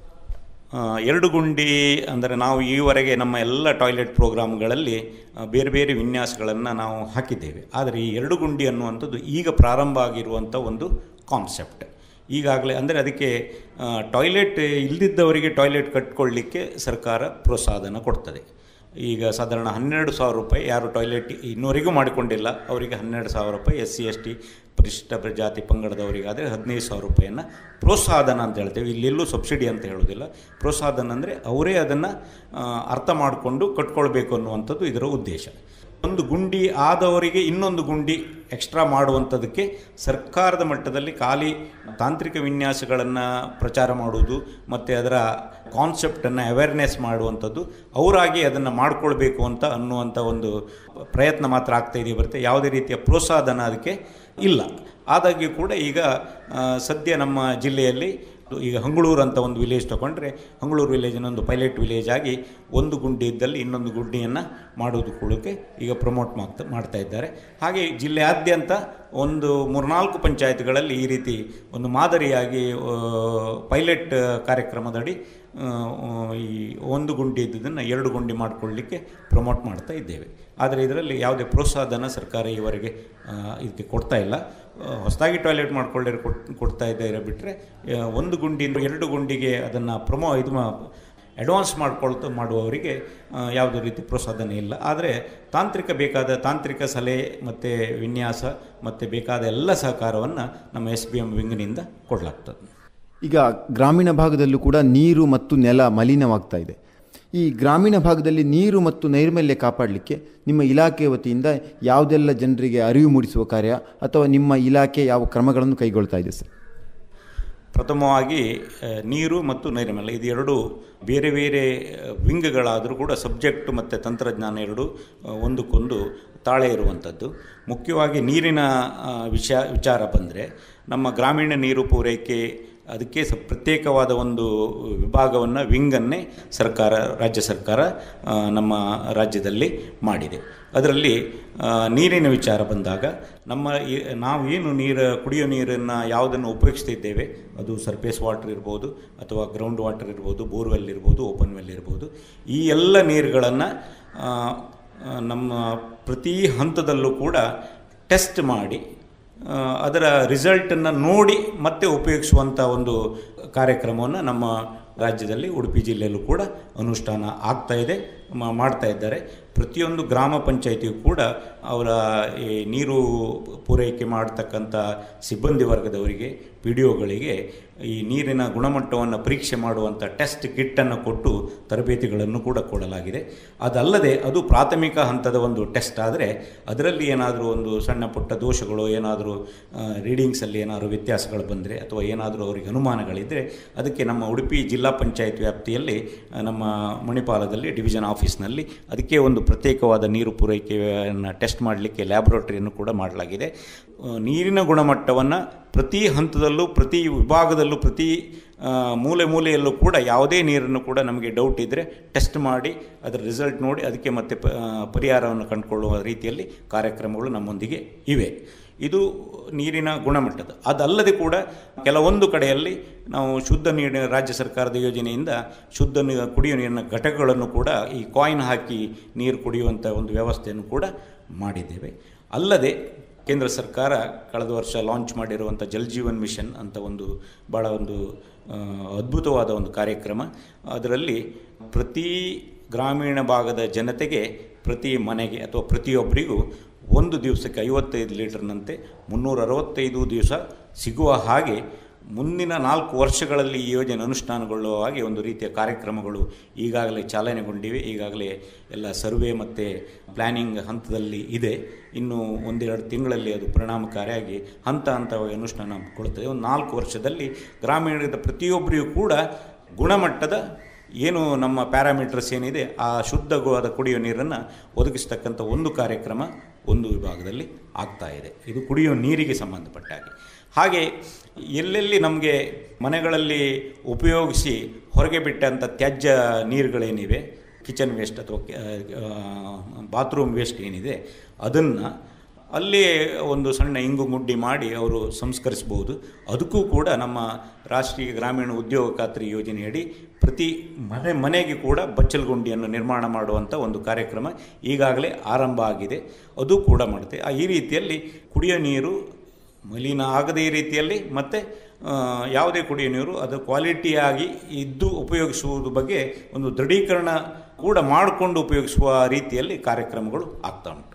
ಆ, ಎರಡು ಗುಂಡಿ ಅಂದರೆ ನಾವು ಈವರೆಗೆ ನಮ್ಮ ಎಲ್ಲ ಟಾಯ್ಲೆಟ್ ಪ್ರೋಗ್ರಾಮ್ಗಳಲ್ಲಿ ಆ, ಬೇರೆ ಬೇರೆ ವಿನ್ಯಾಸಗಳನ್ನು ನಾವು ಹಾಕಿದ್ದೇವೆ ಆದರೆ ಈ ಎರಡು ಗುಂಡಿ ಅನ್ನುವಂಥದ್ದು ಈಗ ಪ್ರಾರಂಭ ಆಗಿರುವಂಥ ಒಂದು ಕಾನ್ಸೆಪ್ಟ್ ಈಗಾಗಲೇ ಅಂದರೆ ಅದಕ್ಕೆ ಆ, ಟಾಯ್ಲೆಟ್ ಇಲ್ಲದಿದ್ದವರಿಗೆ ಟಾಯ್ಲೆಟ್ ಕಟ್ಕೊಳ್ಳಿಕ್ಕೆ ಸರ್ಕಾರ ಪ್ರೋತ್ಸಾಹನ ಕೊಡ್ತದೆ ಈಗ ಸಾಧಾರಣ ಹನ್ನೆರಡು ಸಾವಿರ ರೂಪಾಯಿ ಯಾರು ಟಾಯ್ಲೆಟ್ ಇನ್ನೂವರೆಗೂ ಮಾಡಿಕೊಂಡಿಲ್ಲ ಅವರಿಗೆ ಹನ್ನೆರಡು ಸಾವಿರ ರೂಪಾಯಿ ಎಸ್ ಸಿ ಎಸ್ ಟಿ ಪರಿಶಿಷ್ಟ ಜಾತಿ ಪಂಗಡದವರಿಗಾದರೆ ಹದಿನೈದು ಸಾವಿರ ರೂಪಾಯಿಯನ್ನು ಪ್ರೋತ್ಸಾಹಧನ ಅಂತ ಹೇಳ್ತೇವೆ ಇಲ್ಲೆಲ್ಲೂ ಸಬ್ಸಿಡಿ ಅಂತ ಹೇಳೋದಿಲ್ಲ ಪ್ರೋತ್ಸಾಹಧನ ಅಂದರೆ ಅವರೇ ಅದನ್ನು ಅರ್ಥ ಮಾಡಿಕೊಂಡು ಕಟ್ಕೊಳ್ಬೇಕು ಅನ್ನುವಂಥದ್ದು ಇದರ ಉದ್ದೇಶ ಒಂದು ಗುಂಡಿ ಆದವರಿಗೆ ಇನ್ನೊಂದು ಗುಂಡಿ ಎಕ್ಸ್ಟ್ರಾ ಮಾಡುವಂಥದ್ದಕ್ಕೆ ಸರ್ಕಾರದ ಮಟ್ಟದಲ್ಲಿ ಖಾಲಿ ತಾಂತ್ರಿಕ ವಿನ್ಯಾಸಗಳನ್ನು ಪ್ರಚಾರ ಮಾಡುವುದು ಮತ್ತು ಅದರ ಕಾನ್ಸೆಪ್ಟನ್ನು ಅವೇರ್ನೆಸ್ ಮಾಡುವಂಥದ್ದು ಅವರಾಗಿ ಅದನ್ನು ಮಾಡಿಕೊಳ್ಬೇಕು ಅಂತ ಅನ್ನುವಂಥ ಒಂದು ಪ್ರಯತ್ನ ಮಾತ್ರ ಆಗ್ತಾ ಇದೆ ಬರುತ್ತೆ ಯಾವುದೇ ರೀತಿಯ ಪ್ರೋತ್ಸಾಹಧನ ಅದಕ್ಕೆ ಇಲ್ಲ ಆದಾಗ್ಯೂ ಕೂಡ ಈಗ ಆ, ಸದ್ಯ ನಮ್ಮ ಜಿಲ್ಲೆಯಲ್ಲಿ ಈಗ ಹಂಗಳೂರು ಅಂತ ಒಂದು ವಿಲೇಜ್ ತಗೊಂಡ್ರೆ ಹಂಗಳೂರು ವಿಲೇಜಿನ ಒಂದು ಪೈಲಟ್ ವಿಲೇಜ್ ಆಗಿ ಒಂದು ಗುಂಡಿ ಇದ್ದಲ್ಲಿ ಇನ್ನೊಂದು ಗುಂಡಿಯನ್ನು ಮಾಡೋದಕ್ಕೆ ಈಗ ಪ್ರಮೋಟ್ ಮಾಡ್ತಾ ಮಾಡ್ತಾ ಇದ್ದಾರೆ ಹಾಗೆ ಜಿಲ್ಲೆಯಾದ್ಯಂತ ಒಂದು ಮೂರ್ನಾಲ್ಕು ಪಂಚಾಯತ್ಗಳಲ್ಲಿ ಈ ರೀತಿ ಒಂದು ಮಾದರಿಯಾಗಿ ಆ, ಪೈಲಟ್ ಕಾರ್ಯಕ್ರಮದಡಿ ಆ, ಈ ಒಂದು ಗುಂಡಿ ಇದ್ದುದನ್ನು ಎರಡು ಗುಂಡಿ ಮಾಡಿಕೊಳ್ಳಲಿಕ್ಕೆ ಪ್ರಮೋಟ್ ಮಾಡ್ತಾ ಇದ್ದೇವೆ ಆದರೆ ಇದರಲ್ಲಿ ಯಾವುದೇ ಪ್ರೋತ್ಸಾಹಧನ ಸರ್ಕಾರ ಈವರೆಗೆ ಆ, ಇದಕ್ಕೆ ಕೊಡ್ತಾ ಇಲ್ಲ ಆ, ಹೊಸದಾಗಿ ಟಾಯ್ಲೆಟ್ ಮಾಡ್ಕೊಳ್ಳಿರೋ ಕೊಟ್ ಕೊಡ್ತಾ ಇದ್ದಾರೆ ಬಿಟ್ಟರೆ ಒಂದು ಗುಂಡಿ ಎರಡು ಗುಂಡಿಗೆ ಅದನ್ನು ಪ್ರಮೋ ಇದು ಮಾ ಅಡ್ವಾನ್ಸ್ ಮಾಡ್ಕೊಳ್ತಾ ಮಾಡುವವರಿಗೆ ಆ, ಯಾವುದೇ ರೀತಿ ಪ್ರೋತ್ಸಾಹನೆ ಇಲ್ಲ ಆದರೆ ತಾಂತ್ರಿಕ ಬೇಕಾದ ತಾಂತ್ರಿಕ ಸಲಹೆ ಮತ್ತು ವಿನ್ಯಾಸ ಮತ್ತು ಬೇಕಾದ ಎಲ್ಲ ಸಹಕಾರವನ್ನು ನಮ್ಮ ಎಸ್ ಬಿ ಎಮ್ ವಿಂಗ್ನಿಂದ ಕೊಡಲಾಗ್ತದೆ ಈಗ ಗ್ರಾಮೀಣ ಭಾಗದಲ್ಲೂ ಕೂಡ ನೀರು ಮತ್ತು ನೆಲ ಮಲಿನವಾಗ್ತಾ ಇದೆ ಈ ಗ್ರಾಮೀಣ ಭಾಗದಲ್ಲಿ ನೀರು ಮತ್ತು ನೈರ್ಮಲ್ಯ ಕಾಪಾಡಲಿಕ್ಕೆ ನಿಮ್ಮ ಇಲಾಖೆ ವತಿಯಿಂದ ಯಾವುದೆಲ್ಲ ಜನರಿಗೆ ಅರಿವು ಮೂಡಿಸುವ ಕಾರ್ಯ ಅಥವಾ ನಿಮ್ಮ ಇಲಾಖೆ ಯಾವ ಕ್ರಮಗಳನ್ನು ಕೈಗೊಳ್ತಾ ಇದೆ ಸರ್ ಪ್ರಥಮವಾಗಿ ಆ, ನೀರು ಮತ್ತು ನೈರ್ಮಲ್ಯ ಇದು ಎರಡು ಬೇರೆ ಬೇರೆ ವಿಂಗ್ಗಳಾದರೂ ಕೂಡ ಸಬ್ಜೆಕ್ಟ್ ಮತ್ತು ತಂತ್ರಜ್ಞಾನ ಎರಡು ಆ, ಒಂದಕ್ಕೊಂದು ತಾಳೆ ಇರುವಂಥದ್ದು ಮುಖ್ಯವಾಗಿ ನೀರಿನ ಆ, ವಿಷಯ ವಿಚಾರ ಬಂದರೆ ನಮ್ಮ ಗ್ರಾಮೀಣ ನೀರು ಪೂರೈಕೆ ಅದಕ್ಕೆ ಸ ಪ್ರತ್ಯೇಕವಾದ ಒಂದು ವಿಭಾಗವನ್ನು ವಿಂಗನ್ನೇ ಸರ್ಕಾರ ರಾಜ್ಯ ಸರ್ಕಾರ ಆ, ನಮ್ಮ ರಾಜ್ಯದಲ್ಲಿ ಮಾಡಿದೆ ಅದರಲ್ಲಿ ಆ, ನೀರಿನ ವಿಚಾರ ಬಂದಾಗ ನಮ್ಮ ಈ- ನಾವು ಏನು ನೀರು ಕುಡಿಯೋ ನೀರನ್ನು ಯಾವುದನ್ನು ಉಪಯೋಗಿಸ್ತಿದ್ದೇವೆ ಅದು ಸರ್ಫೇಸ್ ವಾಟರ್ ಇರ್ಬೋದು ಅಥವಾ ಗ್ರೌಂಡ್ ವಾಟರ್ ಇರ್ಬೋದು ಬೋರ್ವೆಲ್ ಇರ್ಬೋದು ಓಪನ್ ವೆಲ್ ಇರ್ಬೋದು ಈ ಎಲ್ಲ ನೀರುಗಳನ್ನು ನಮ್ಮ ಪ್ರತಿ ಹಂತದಲ್ಲೂ ಕೂಡ ಟೆಸ್ಟ್ ಮಾಡಿ ಆ, ಅದರ ರಿಸಲ್ಟನ್ನು ನೋಡಿ ಮತ್ತೆ ಉಪಯೋಗಿಸುವಂಥ ಒಂದು ಕಾರ್ಯಕ್ರಮವನ್ನು ನಮ್ಮ ರಾಜ್ಯದಲ್ಲಿ ಉಡುಪಿ ಜಿಲ್ಲೆಯಲ್ಲೂ ಕೂಡ ಅನುಷ್ಠಾನ ಆಗ್ತಾ ಇದೆ ಮ- ಮಾಡ್ತಾ ಇದ್ದಾರೆ ಪ್ರತಿಯೊಂದು ಗ್ರಾಮ ಪಂಚಾಯಿತಿಯು ಕೂಡ ಅವರ ಈ ನೀರು ಪೂರೈಕೆ ಮಾಡ್ತಕ್ಕಂಥ ಸಿಬ್ಬಂದಿ ವರ್ಗದವರಿಗೆ ಪಿ ಡಿ ಒಗಳಿಗೆ ಈ ನೀರಿನ ಗುಣಮಟ್ಟವನ್ನು ಪರೀಕ್ಷೆ ಮಾಡುವಂಥ ಟೆಸ್ಟ್ ಕಿಟ್ಟನ್ನು ಕೊಟ್ಟು ತರಬೇತಿಗಳನ್ನು ಕೂಡ ಕೊಡಲಾಗಿದೆ ಅದಲ್ಲದೆ ಅದು ಪ್ರಾಥಮಿಕ ಹಂತದ ಒಂದು ಟೆಸ್ಟ್ ಆದರೆ ಅದರಲ್ಲಿ ಏನಾದರೂ ಒಂದು ಸಣ್ಣ ಪುಟ್ಟ ದೋಷಗಳು ಏನಾದರೂ ರೀಡಿಂಗ್ಸಲ್ಲಿ ಏನಾದರೂ ವ್ಯತ್ಯಾಸಗಳು ಬಂದರೆ ಅಥವಾ ಏನಾದರೂ ಅವರಿಗೆ ಅನುಮಾನಗಳಿದ್ದರೆ ಅದಕ್ಕೆ ನಮ್ಮ ಉಡುಪಿ ಜಿಲ್ಲಾ ಪಂಚಾಯತ್ ವ್ಯಾಪ್ತಿಯಲ್ಲಿ ಆ, ನಮ್ಮ ಮಣಿಪಾಲದಲ್ಲಿ ಡಿವಿಷನ್ ಆಫೀಸ್ ಆಫೀಸ್ನಲ್ಲಿ ಅದಕ್ಕೆ ಒಂದು ಪ್ರತ್ಯೇಕವಾದ ನೀರು ಪೂರೈಕೆಯನ್ನು ಟೆಸ್ಟ್ ಮಾಡಲಿಕ್ಕೆ ಲ್ಯಾಬೊರೇಟರಿಯನ್ನು ಕೂಡ ಮಾಡಲಾಗಿದೆ ಆ, ನೀರಿನ ಗುಣಮಟ್ಟವನ್ನು ಪ್ರತಿ ಹಂತದಲ್ಲೂ ಪ್ರತಿ ವಿಭಾಗದಲ್ಲೂ ಪ್ರತಿ ಆ, ಮೂಲೆ ಮೂಲೆಯಲ್ಲೂ ಕೂಡ ಯಾವುದೇ ನೀರನ್ನು ಕೂಡ ನಮಗೆ ಡೌಟ್ ಇದ್ದರೆ ಟೆಸ್ಟ್ ಮಾಡಿ ಅದರ ರಿಸಲ್ಟ್ ನೋಡಿ ಅದಕ್ಕೆ ಮತ್ತೆ ಪ- ಆ, ಪರಿಹಾರವನ್ನು ಕಂಡುಕೊಳ್ಳುವ ರೀತಿಯಲ್ಲಿ ಕಾರ್ಯಕ್ರಮಗಳು ನಮ್ಮೊಂದಿಗೆ ಇವೆ ಇದು ನೀರಿನ ಗುಣಮಟ್ಟದ ಅದಲ್ಲದೆ ಕೂಡ ಕೆಲವೊಂದು ಕಡೆಯಲ್ಲಿ ನಾವು ಶುದ್ಧ ನೀರಿನ ರಾಜ್ಯ ಸರ್ಕಾರದ ಯೋಜನೆಯಿಂದ ಶುದ್ಧ ನೀ- ಕುಡಿಯುವ ನೀರಿನ ಘಟಕಗಳನ್ನು ಕೂಡ ಈ ಕಾಯಿನ್ ಹಾಕಿ ನೀರು ಕುಡಿಯುವಂಥ ಒಂದು ವ್ಯವಸ್ಥೆಯನ್ನು ಕೂಡ ಮಾಡಿದ್ದೇವೆ ಅಲ್ಲದೆ ಕೇಂದ್ರ ಸರ್ಕಾರ ಕಳೆದ ವರ್ಷ ಲಾಂಚ್ ಮಾಡಿರುವಂಥ ಜಲ್ ಜೀವನ್ ಮಿಷನ್ ಅಂತ ಒಂದು ಭಾಳ ಒಂದು ಆ, ಅದ್ಭುತವಾದ ಒಂದು ಕಾರ್ಯಕ್ರಮ ಅದರಲ್ಲಿ ಪ್ರತಿ ಗ್ರಾಮೀಣ ಭಾಗದ ಜನತೆಗೆ ಪ್ರತಿ ಮನೆಗೆ ಅಥವಾ ಪ್ರತಿಯೊಬ್ಬರಿಗೂ ಒಂದು ದಿವಸಕ್ಕೆ ಐವತ್ತೈದು ಲೀಟರ್ನಂತೆ ಮುನ್ನೂರ ಅರವತ್ತೈದು ದಿವಸ ಸಿಗುವ ಹಾಗೆ ಮುಂದಿನ ನಾಲ್ಕು ವರ್ಷಗಳಲ್ಲಿ ಈ ಯೋಜನೆ ಅನುಷ್ಠಾನಗೊಳ್ಳುವ ಹಾಗೆ ಒಂದು ರೀತಿಯ ಕಾರ್ಯಕ್ರಮಗಳು ಈಗಾಗಲೇ ಚಾಲನೆಗೊಂಡಿವೆ ಈಗಾಗಲೇ ಎಲ್ಲ ಸರ್ವೆ ಮತ್ತು ಪ್ಲ್ಯಾನಿಂಗ್ ಹಂತದಲ್ಲಿ ಇದೆ ಇನ್ನು ಒಂದೆರಡು ತಿಂಗಳಲ್ಲಿ ಅದು ಪರಿಣಾಮಕಾರಿಯಾಗಿ ಹಂತ ಹಂತವಾಗಿ ಅನುಷ್ಠಾನಗೊಳ್ಳುತ್ತದೆ ಒಂದು ನಾಲ್ಕು ವರ್ಷದಲ್ಲಿ ಗ್ರಾಮೀಣದ ಪ್ರತಿಯೊಬ್ಬರಿಗೂ ಕೂಡ ಗುಣಮಟ್ಟದ ಏನು ನಮ್ಮ ಪ್ಯಾರಾಮೀಟರ್ಸ್ ಏನಿದೆ ಆ ಶುದ್ಧವಾದ ಕುಡಿಯುವ ನೀರನ್ನು ಒದಗಿಸ್ತಕ್ಕಂಥ ಒಂದು ಕಾರ್ಯಕ್ರಮ ಒಂದು ವಿಭಾಗದಲ್ಲಿ ಆಗ್ತಾ ಇದೆ ಇದು ಕುಡಿಯುವ ನೀರಿಗೆ ಸಂಬಂಧಪಟ್ಟ ಹಾಗೆ ಹಾಗೆ ಎಲ್ಲೆಲ್ಲಿ ನಮಗೆ ಮನೆಗಳಲ್ಲಿ ಉಪಯೋಗಿಸಿ ಹೊರಗೆ ಬಿಟ್ಟಂಥ ತ್ಯಾಜ್ಯ ನೀರುಗಳೇನಿವೆ ಕಿಚನ್ ವೇಸ್ಟ್ ಅಥವಾ ಬಾತ್ರೂಮ್ ವೇಸ್ಟ್ ಏನಿದೆ ಅದನ್ನು ಅಲ್ಲಿ ಒಂದು ಸಣ್ಣ ಇಂಗು ಮುಡ್ಡಿ ಮಾಡಿ ಅವರು ಸಂಸ್ಕರಿಸ್ಬೋದು ಅದಕ್ಕೂ ಕೂಡ ನಮ್ಮ ರಾಷ್ಟ್ರೀಯ ಗ್ರಾಮೀಣ ಉದ್ಯೋಗ ಖಾತ್ರಿ ಯೋಜನೆಯಡಿ ಪ್ರತಿ ಮನೆ ಮನೆಗೆ ಕೂಡ ಬಚ್ಚಲಗುಂಡಿಯನ್ನು ನಿರ್ಮಾಣ ಮಾಡುವಂಥ ಒಂದು ಕಾರ್ಯಕ್ರಮ ಈಗಾಗಲೇ ಆರಂಭ ಆಗಿದೆ ಅದು ಕೂಡ ಮಾಡುತ್ತೆ ಆ ಈ ರೀತಿಯಲ್ಲಿ ಕುಡಿಯೋ ನೀರು ಮಲಿನ ಆಗದೇ ಈ ರೀತಿಯಲ್ಲಿ ಮತ್ತು ಆ, ಯಾವುದೇ ಕುಡಿಯೋ ನೀರು ಅದು ಕ್ವಾಲಿಟಿಯಾಗಿ ಇದ್ದು ಉಪಯೋಗಿಸುವುದು ಬಗ್ಗೆ ಒಂದು ದೃಢೀಕರಣ ಕೂಡ ಮಾಡಿಕೊಂಡು ಉಪಯೋಗಿಸುವ ರೀತಿಯಲ್ಲಿ ಕಾರ್ಯಕ್ರಮಗಳು ಆಗ್ತಾ ಉಂಟು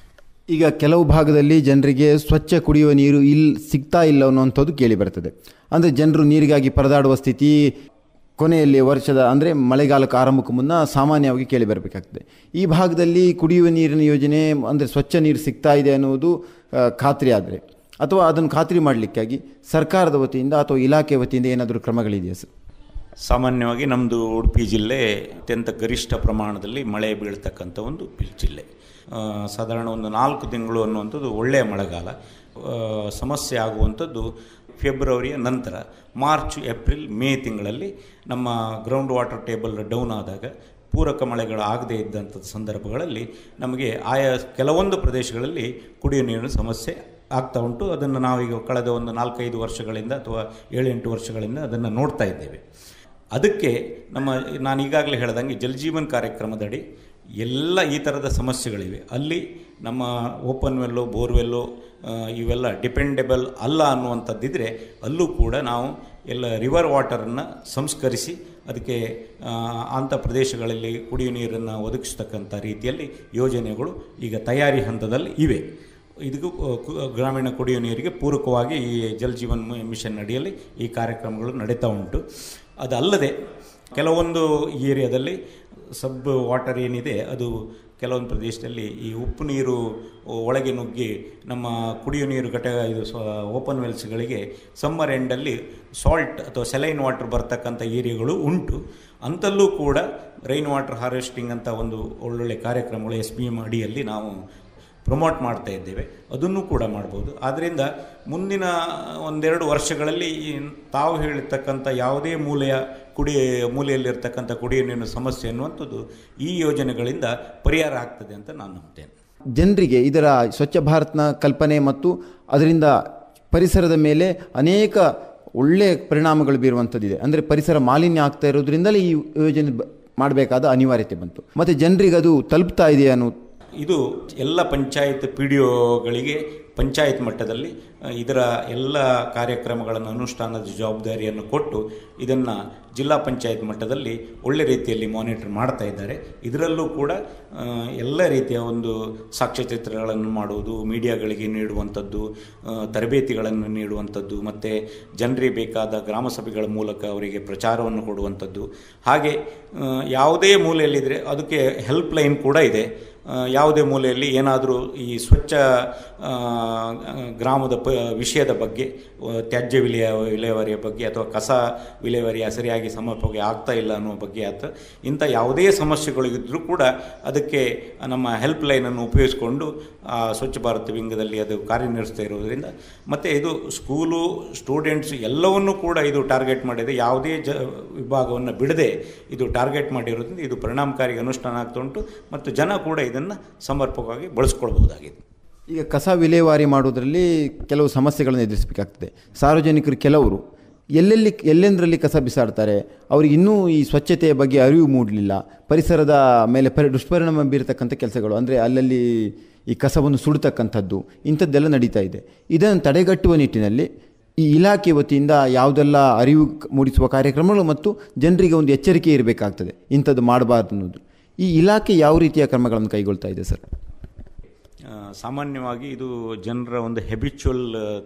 ಈಗ ಕೆಲವು ಭಾಗದಲ್ಲಿ ಜನರಿಗೆ ಸ್ವಚ್ಛ ಕುಡಿಯುವ ನೀರು ಇಲ್ಲಿ ಸಿಗ್ತಾ ಇಲ್ಲ ಅನ್ನುವಂಥದ್ದು ಕೇಳಿ ಬರ್ತದೆ ಅಂದರೆ ಜನರು ನೀರಿಗಾಗಿ ಪರದಾಡುವ ಸ್ಥಿತಿ ಕೊನೆಯಲ್ಲಿ ವರ್ಷದ ಅಂದರೆ ಮಳೆಗಾಲಕ್ಕೆ ಆರಂಭಕ್ಕೂ ಮುನ್ನ ಸಾಮಾನ್ಯವಾಗಿ ಕೇಳಿ ಬರಬೇಕಾಗ್ತದೆ ಈ ಭಾಗದಲ್ಲಿ ಕುಡಿಯುವ ನೀರಿನ ಯೋಜನೆ ಅಂದರೆ ಸ್ವಚ್ಛ ನೀರು ಸಿಗ್ತಾ ಇದೆ ಅನ್ನುವುದು ಆ, ಖಾತ್ರಿ ಆದರೆ ಅಥವಾ ಅದನ್ನು ಖಾತ್ರಿ ಮಾಡಲಿಕ್ಕಾಗಿ ಸರ್ಕಾರದ ವತಿಯಿಂದ ಅಥವಾ ಇಲಾಖೆ ವತಿಯಿಂದ ಏನಾದರೂ ಕ್ರಮಗಳಿದೆಯಾ ಸರ್ ಸಾಮಾನ್ಯವಾಗಿ ನಮ್ಮದು ಉಡುಪಿ ಜಿಲ್ಲೆ ಅತ್ಯಂತ ಗರಿಷ್ಠ ಪ್ರಮಾಣದಲ್ಲಿ ಮಳೆ ಬೀಳ್ತಕ್ಕಂಥ ಒಂದು ಬಿ- ಜಿಲ್ಲೆ ಆ, ಸಾಧಾರಣ ಒಂದು ನಾಲ್ಕು ತಿಂಗಳು ಅನ್ನುವಂಥದ್ದು ಒಳ್ಳೆಯ ಮಳೆಗಾಲ ಆ, ಸಮಸ್ಯೆ ಆಗುವಂಥದ್ದು ಫೆಬ್ರವರಿಯ ನಂತರ ಮಾರ್ಚ್ ಏಪ್ರಿಲ್ ಮೇ ತಿಂಗಳಲ್ಲಿ ನಮ್ಮ ಗ್ರೌಂಡ್ ವಾಟರ್ ಟೇಬಲ್ ಡೌನ್ ಆದಾಗ ಪೂರಕ ಮಳೆಗಳು ಆಗದೇ ಇದ್ದಂಥ ಸಂದರ್ಭಗಳಲ್ಲಿ ನಮಗೆ ಆಯಾ ಕೆಲವೊಂದು ಪ್ರದೇಶಗಳಲ್ಲಿ ಕುಡಿಯುವ ನೀರಿನ ಸಮಸ್ಯೆ ಆಗ್ತಾ ಉಂಟು ಅದನ್ನು ನಾವೀಗ ಕಳೆದ ಒಂದು ನಾಲ್ಕೈದು ವರ್ಷಗಳಿಂದ ಅಥವಾ ಏಳೆಂಟು ವರ್ಷಗಳಿಂದ ಅದನ್ನು ನೋಡ್ತಾ ಇದ್ದೇವೆ ಅದಕ್ಕೆ ನಮ್ಮ ನಾನು ಈಗಾಗಲೇ ಹೇಳ್ದಂಗೆ ಜಲ್ ಜೀವನ್ ಕಾರ್ಯಕ್ರಮದಡಿ ಎಲ್ಲ ಈ ಥರದ ಸಮಸ್ಯೆಗಳಿವೆ ಅಲ್ಲಿ ನಮ್ಮ ಓಪನ್ ವೆಲ್ಲು ಬೋರ್ವೆಲ್ಲು ಆ, ಇವೆಲ್ಲ ಡಿಪೆಂಡೆಬಲ್ ಅಲ್ಲ ಅನ್ನುವಂಥದ್ದಿದ್ರೆ ಅಲ್ಲೂ ಕೂಡ ನಾವು ಎಲ್ಲ ರಿವರ್ ವಾಟರನ್ನು ಸಂಸ್ಕರಿಸಿ ಅದಕ್ಕೆ ಆ, ಅಂಥ ಪ್ರದೇಶಗಳಲ್ಲಿ ಕುಡಿಯುವ ನೀರನ್ನು ಒದಗಿಸ್ತಕ್ಕಂಥ ರೀತಿಯಲ್ಲಿ ಯೋಜನೆಗಳು ಈಗ ತಯಾರಿ ಹಂತದಲ್ಲಿ ಇವೆ ಇದಕ್ಕೂ ಅಹ್, ಕು- ಗ್ರಾಮೀಣ ಕುಡಿಯುವ ನೀರಿಗೆ ಪೂರಕವಾಗಿ ಈ ಜಲ್ ಜೀವನ್ ಮ- ಮಿಷನ್ ಅಡಿಯಲ್ಲಿ ಈ ಕಾರ್ಯಕ್ರಮಗಳು ನಡೀತಾ ಉಂಟು ಅದಲ್ಲದೆ ಕೆಲವೊಂದು ಏರಿಯಾದಲ್ಲಿ ಸಬ್ ವಾಟರ್ ಏನಿದೆ ಅದು ಕೆಲವೊಂದು ಪ್ರದೇಶದಲ್ಲಿ ಈ ಉಪ್ಪು ನೀರು ಒಳಗೆ ನುಗ್ಗಿ ನಮ್ಮ ಕುಡಿಯುವ ನೀರು ಘಟಕ ಇದು ಸ್ವ ಓಪನ್ ವೆಲ್ಸ್ಗಳಿಗೆ ಸಮ್ಮರ್ ಎಂಡಲ್ಲಿ ಸಾಲ್ಟ್ ಅಥವಾ ಸೆಲೈನ್ ವಾಟರ್ ಬರ್ತಕ್ಕಂಥ ಏರಿಯಾಗಳು ಉಂಟು ಅಂತಲ್ಲೂ ಕೂಡ ರೈನ್ ವಾಟರ್ ಹಾರ್ವೆಸ್ಟಿಂಗ್ ಅಂತ ಒಂದು ಒಳ್ಳೊಳ್ಳೆ ಕಾರ್ಯಕ್ರಮಗಳು ಎಸ್ ಬಿ ಎಮ್ ಅಡಿಯಲ್ಲಿ ನಾವು ಪ್ರಮೋಟ್ ಮಾಡ್ತಾ ಇದ್ದೇವೆ ಅದನ್ನು ಕೂಡ ಮಾಡ್ಬೋದು ಆದ್ದರಿಂದ ಮುಂದಿನ ಒಂದೆರಡು ವರ್ಷಗಳಲ್ಲಿ ಈ ತಾವು ಹೇಳಿರ್ತಕ್ಕಂಥ ಯಾವುದೇ ಮೂಲೆಯ ಕುಡಿ ಮೂಲೆಯಲ್ಲಿರ್ತಕ್ಕಂಥ ಕುಡಿಯುವ ನೀರಿನ ಸಮಸ್ಯೆ ಅನ್ನುವಂಥದ್ದು ಈ ಯೋಜನೆಗಳಿಂದ ಪರಿಹಾರ ಆಗ್ತದೆ ಅಂತ ನಾನು ನಂಬ್ತೇನೆ ಜನರಿಗೆ ಇದರ ಸ್ವಚ್ಛ ಭಾರತ್ನ ಕಲ್ಪನೆ ಮತ್ತು ಅದರಿಂದ ಪರಿಸರದ ಮೇಲೆ ಅನೇಕ ಒಳ್ಳೆಯ ಪರಿಣಾಮಗಳು ಬೀರುವಂಥದ್ದಿದೆ ಅಂದರೆ ಪರಿಸರ ಮಾಲಿನ್ಯ ಆಗ್ತಾ ಇರೋದ್ರಿಂದಲೇ ಈ ಯೋಜನೆ ಬ- ಮಾಡಬೇಕಾದ ಅನಿವಾರ್ಯತೆ ಬಂತು ಮತ್ತು ಜನರಿಗೆ ಅದು ತಲುಪ್ತಾ ಇದೆ ಅನ್ನೋ ಇದು ಎಲ್ಲ ಪಂಚಾಯತ್ ಪಿ ಡಿ ಒಗಳಿಗೆ ಪಂಚಾಯತ್ ಮಟ್ಟದಲ್ಲಿ ಅ, ಇದರ ಎಲ್ಲ ಕಾರ್ಯಕ್ರಮಗಳನ್ನು ಅನುಷ್ಠಾನದ ಜವಾಬ್ದಾರಿಯನ್ನು ಕೊಟ್ಟು ಇದನ್ನು ಜಿಲ್ಲಾ ಪಂಚಾಯತ್ ಮಟ್ಟದಲ್ಲಿ ಒಳ್ಳೆ ರೀತಿಯಲ್ಲಿ ಮಾನಿಟರ್ ಮಾಡ್ತಾ ಇದ್ದಾರೆ ಇದರಲ್ಲೂ ಕೂಡ ಆ, ಎಲ್ಲ ರೀತಿಯ ಒಂದು ಸಾಕ್ಷ್ಯಚಿತ್ರಗಳನ್ನು ಮಾಡುವುದು ಮೀಡಿಯಾಗಳಿಗೆ ನೀಡುವಂಥದ್ದು ಆ, ತರಬೇತಿಗಳನ್ನು ನೀಡುವಂಥದ್ದು ಮತ್ತು ಜನರಿಗೆ ಬೇಕಾದ ಗ್ರಾಮ ಸಭೆಗಳ ಮೂಲಕ ಅವರಿಗೆ ಪ್ರಚಾರವನ್ನು ಕೊಡುವಂಥದ್ದು ಹಾಗೆ ಆ, ಯಾವುದೇ ಮೂಲೆಯಲ್ಲಿದ್ದರೆ ಅದಕ್ಕೆ ಹೆಲ್ಪ್ ಲೈನ್ ಕೂಡ ಇದೆ ಆ, ಯಾವುದೇ ಮೂಲೆಯಲ್ಲಿ ಏನಾದರೂ ಈ ಸ್ವಚ್ಛ ಆ, ಗ್ರಾಮದ ಪ ವಿಷಯದ ಬಗ್ಗೆ ಆ, ತ್ಯಾಜ್ಯ ವಿಲೇಯ ವಿಲೇವಾರಿಯ ಬಗ್ಗೆ ಅಥವಾ ಕಸ ವಿಲೇವಾರಿಯ ಸರಿಯಾಗಿ ಸಮರ್ಪಕವಾಗಿ ಆಗ್ತಾ ಇಲ್ಲ ಅನ್ನೋ ಬಗ್ಗೆ ಅಥವಾ ಇಂಥ ಯಾವುದೇ ಸಮಸ್ಯೆಗಳಿದ್ದರೂ ಕೂಡ ಅದಕ್ಕೆ ನಮ್ಮ ಹೆಲ್ಪ್ ಲೈನನ್ನು ಉಪಯೋಗಿಸಿಕೊಂಡು ಆ, ಸ್ವಚ್ಛ ಭಾರತ್ ವಿಂಗದಲ್ಲಿ ಅದು ಕಾರ್ಯನಿರ್ವಹಿಸ್ತಾ ಇರೋದರಿಂದ ಮತ್ತು ಇದು ಸ್ಕೂಲು ಸ್ಟೂಡೆಂಟ್ಸ್ ಎಲ್ಲವನ್ನೂ ಕೂಡ ಇದು ಟಾರ್ಗೆಟ್ ಮಾಡಿದೆ ಯಾವುದೇ ಜ ವಿಭಾಗವನ್ನು ಬಿಡದೆ ಇದು ಟಾರ್ಗೆಟ್ ಮಾಡಿರೋದ್ರಿಂದ ಇದು ಪರಿಣಾಮಕಾರಿ ಅನುಷ್ಠಾನ ಆಗ್ತಾ ಉಂಟು ಮತ್ತು ಜನ ಕೂಡ ಇದನ್ನು ಸಮರ್ಪಕವಾಗಿ ಬಳಸ್ಕೊಳ್ಬಹುದಾಗಿದೆ ಈಗ ಕಸ ವಿಲೇವಾರಿ ಮಾಡುವುದರಲ್ಲಿ ಕೆಲವು ಸಮಸ್ಯೆಗಳನ್ನು ಎದುರಿಸಬೇಕಾಗ್ತದೆ ಸಾರ್ವಜನಿಕರು ಕೆಲವರು ಎಲ್ಲೆಲ್ಲಿ ಎಲ್ಲೆಂದರಲ್ಲಿ ಕಸ ಬಿಸಾಡ್ತಾರೆ ಅವ್ರಿಗೆ ಇನ್ನೂ ಈ ಸ್ವಚ್ಛತೆಯ ಬಗ್ಗೆ ಅರಿವು ಮೂಡಲಿಲ್ಲ ಪರಿಸರದ ಮೇಲೆ ಪರಿ ದುಷ್ಪರಿಣಾಮ ಬೀರತಕ್ಕಂಥ ಕೆಲಸಗಳು ಅಂದರೆ ಅಲ್ಲಲ್ಲಿ ಈ ಕಸವನ್ನು ಸುಡ್ತಕ್ಕಂಥದ್ದು ಇಂಥದ್ದೆಲ್ಲ ನಡೀತಾ ಇದೆ ಇದನ್ನು ತಡೆಗಟ್ಟುವ ನಿಟ್ಟಿನಲ್ಲಿ ಈ ಇಲಾಖೆ ವತಿಯಿಂದ ಯಾವುದೆಲ್ಲ ಅರಿವು ಕ- ಮೂಡಿಸುವ ಕಾರ್ಯಕ್ರಮಗಳು ಮತ್ತು ಜನರಿಗೆ ಒಂದು ಎಚ್ಚರಿಕೆ ಇರಬೇಕಾಗ್ತದೆ ಇಂಥದ್ದು ಮಾಡಬಾರ್ದು ಅನ್ನೋದು ಈ ಇಲಾಖೆ ಯಾವ ರೀತಿಯ ಕ್ರಮಗಳನ್ನು ಕೈಗೊಳ್ತಾ ಇದೆ ಸರ್ ಆ, ಸಾಮಾನ್ಯವಾಗಿ ಇದು ಜನರ ಒಂದು ಹೆಬಿಚುವಲ್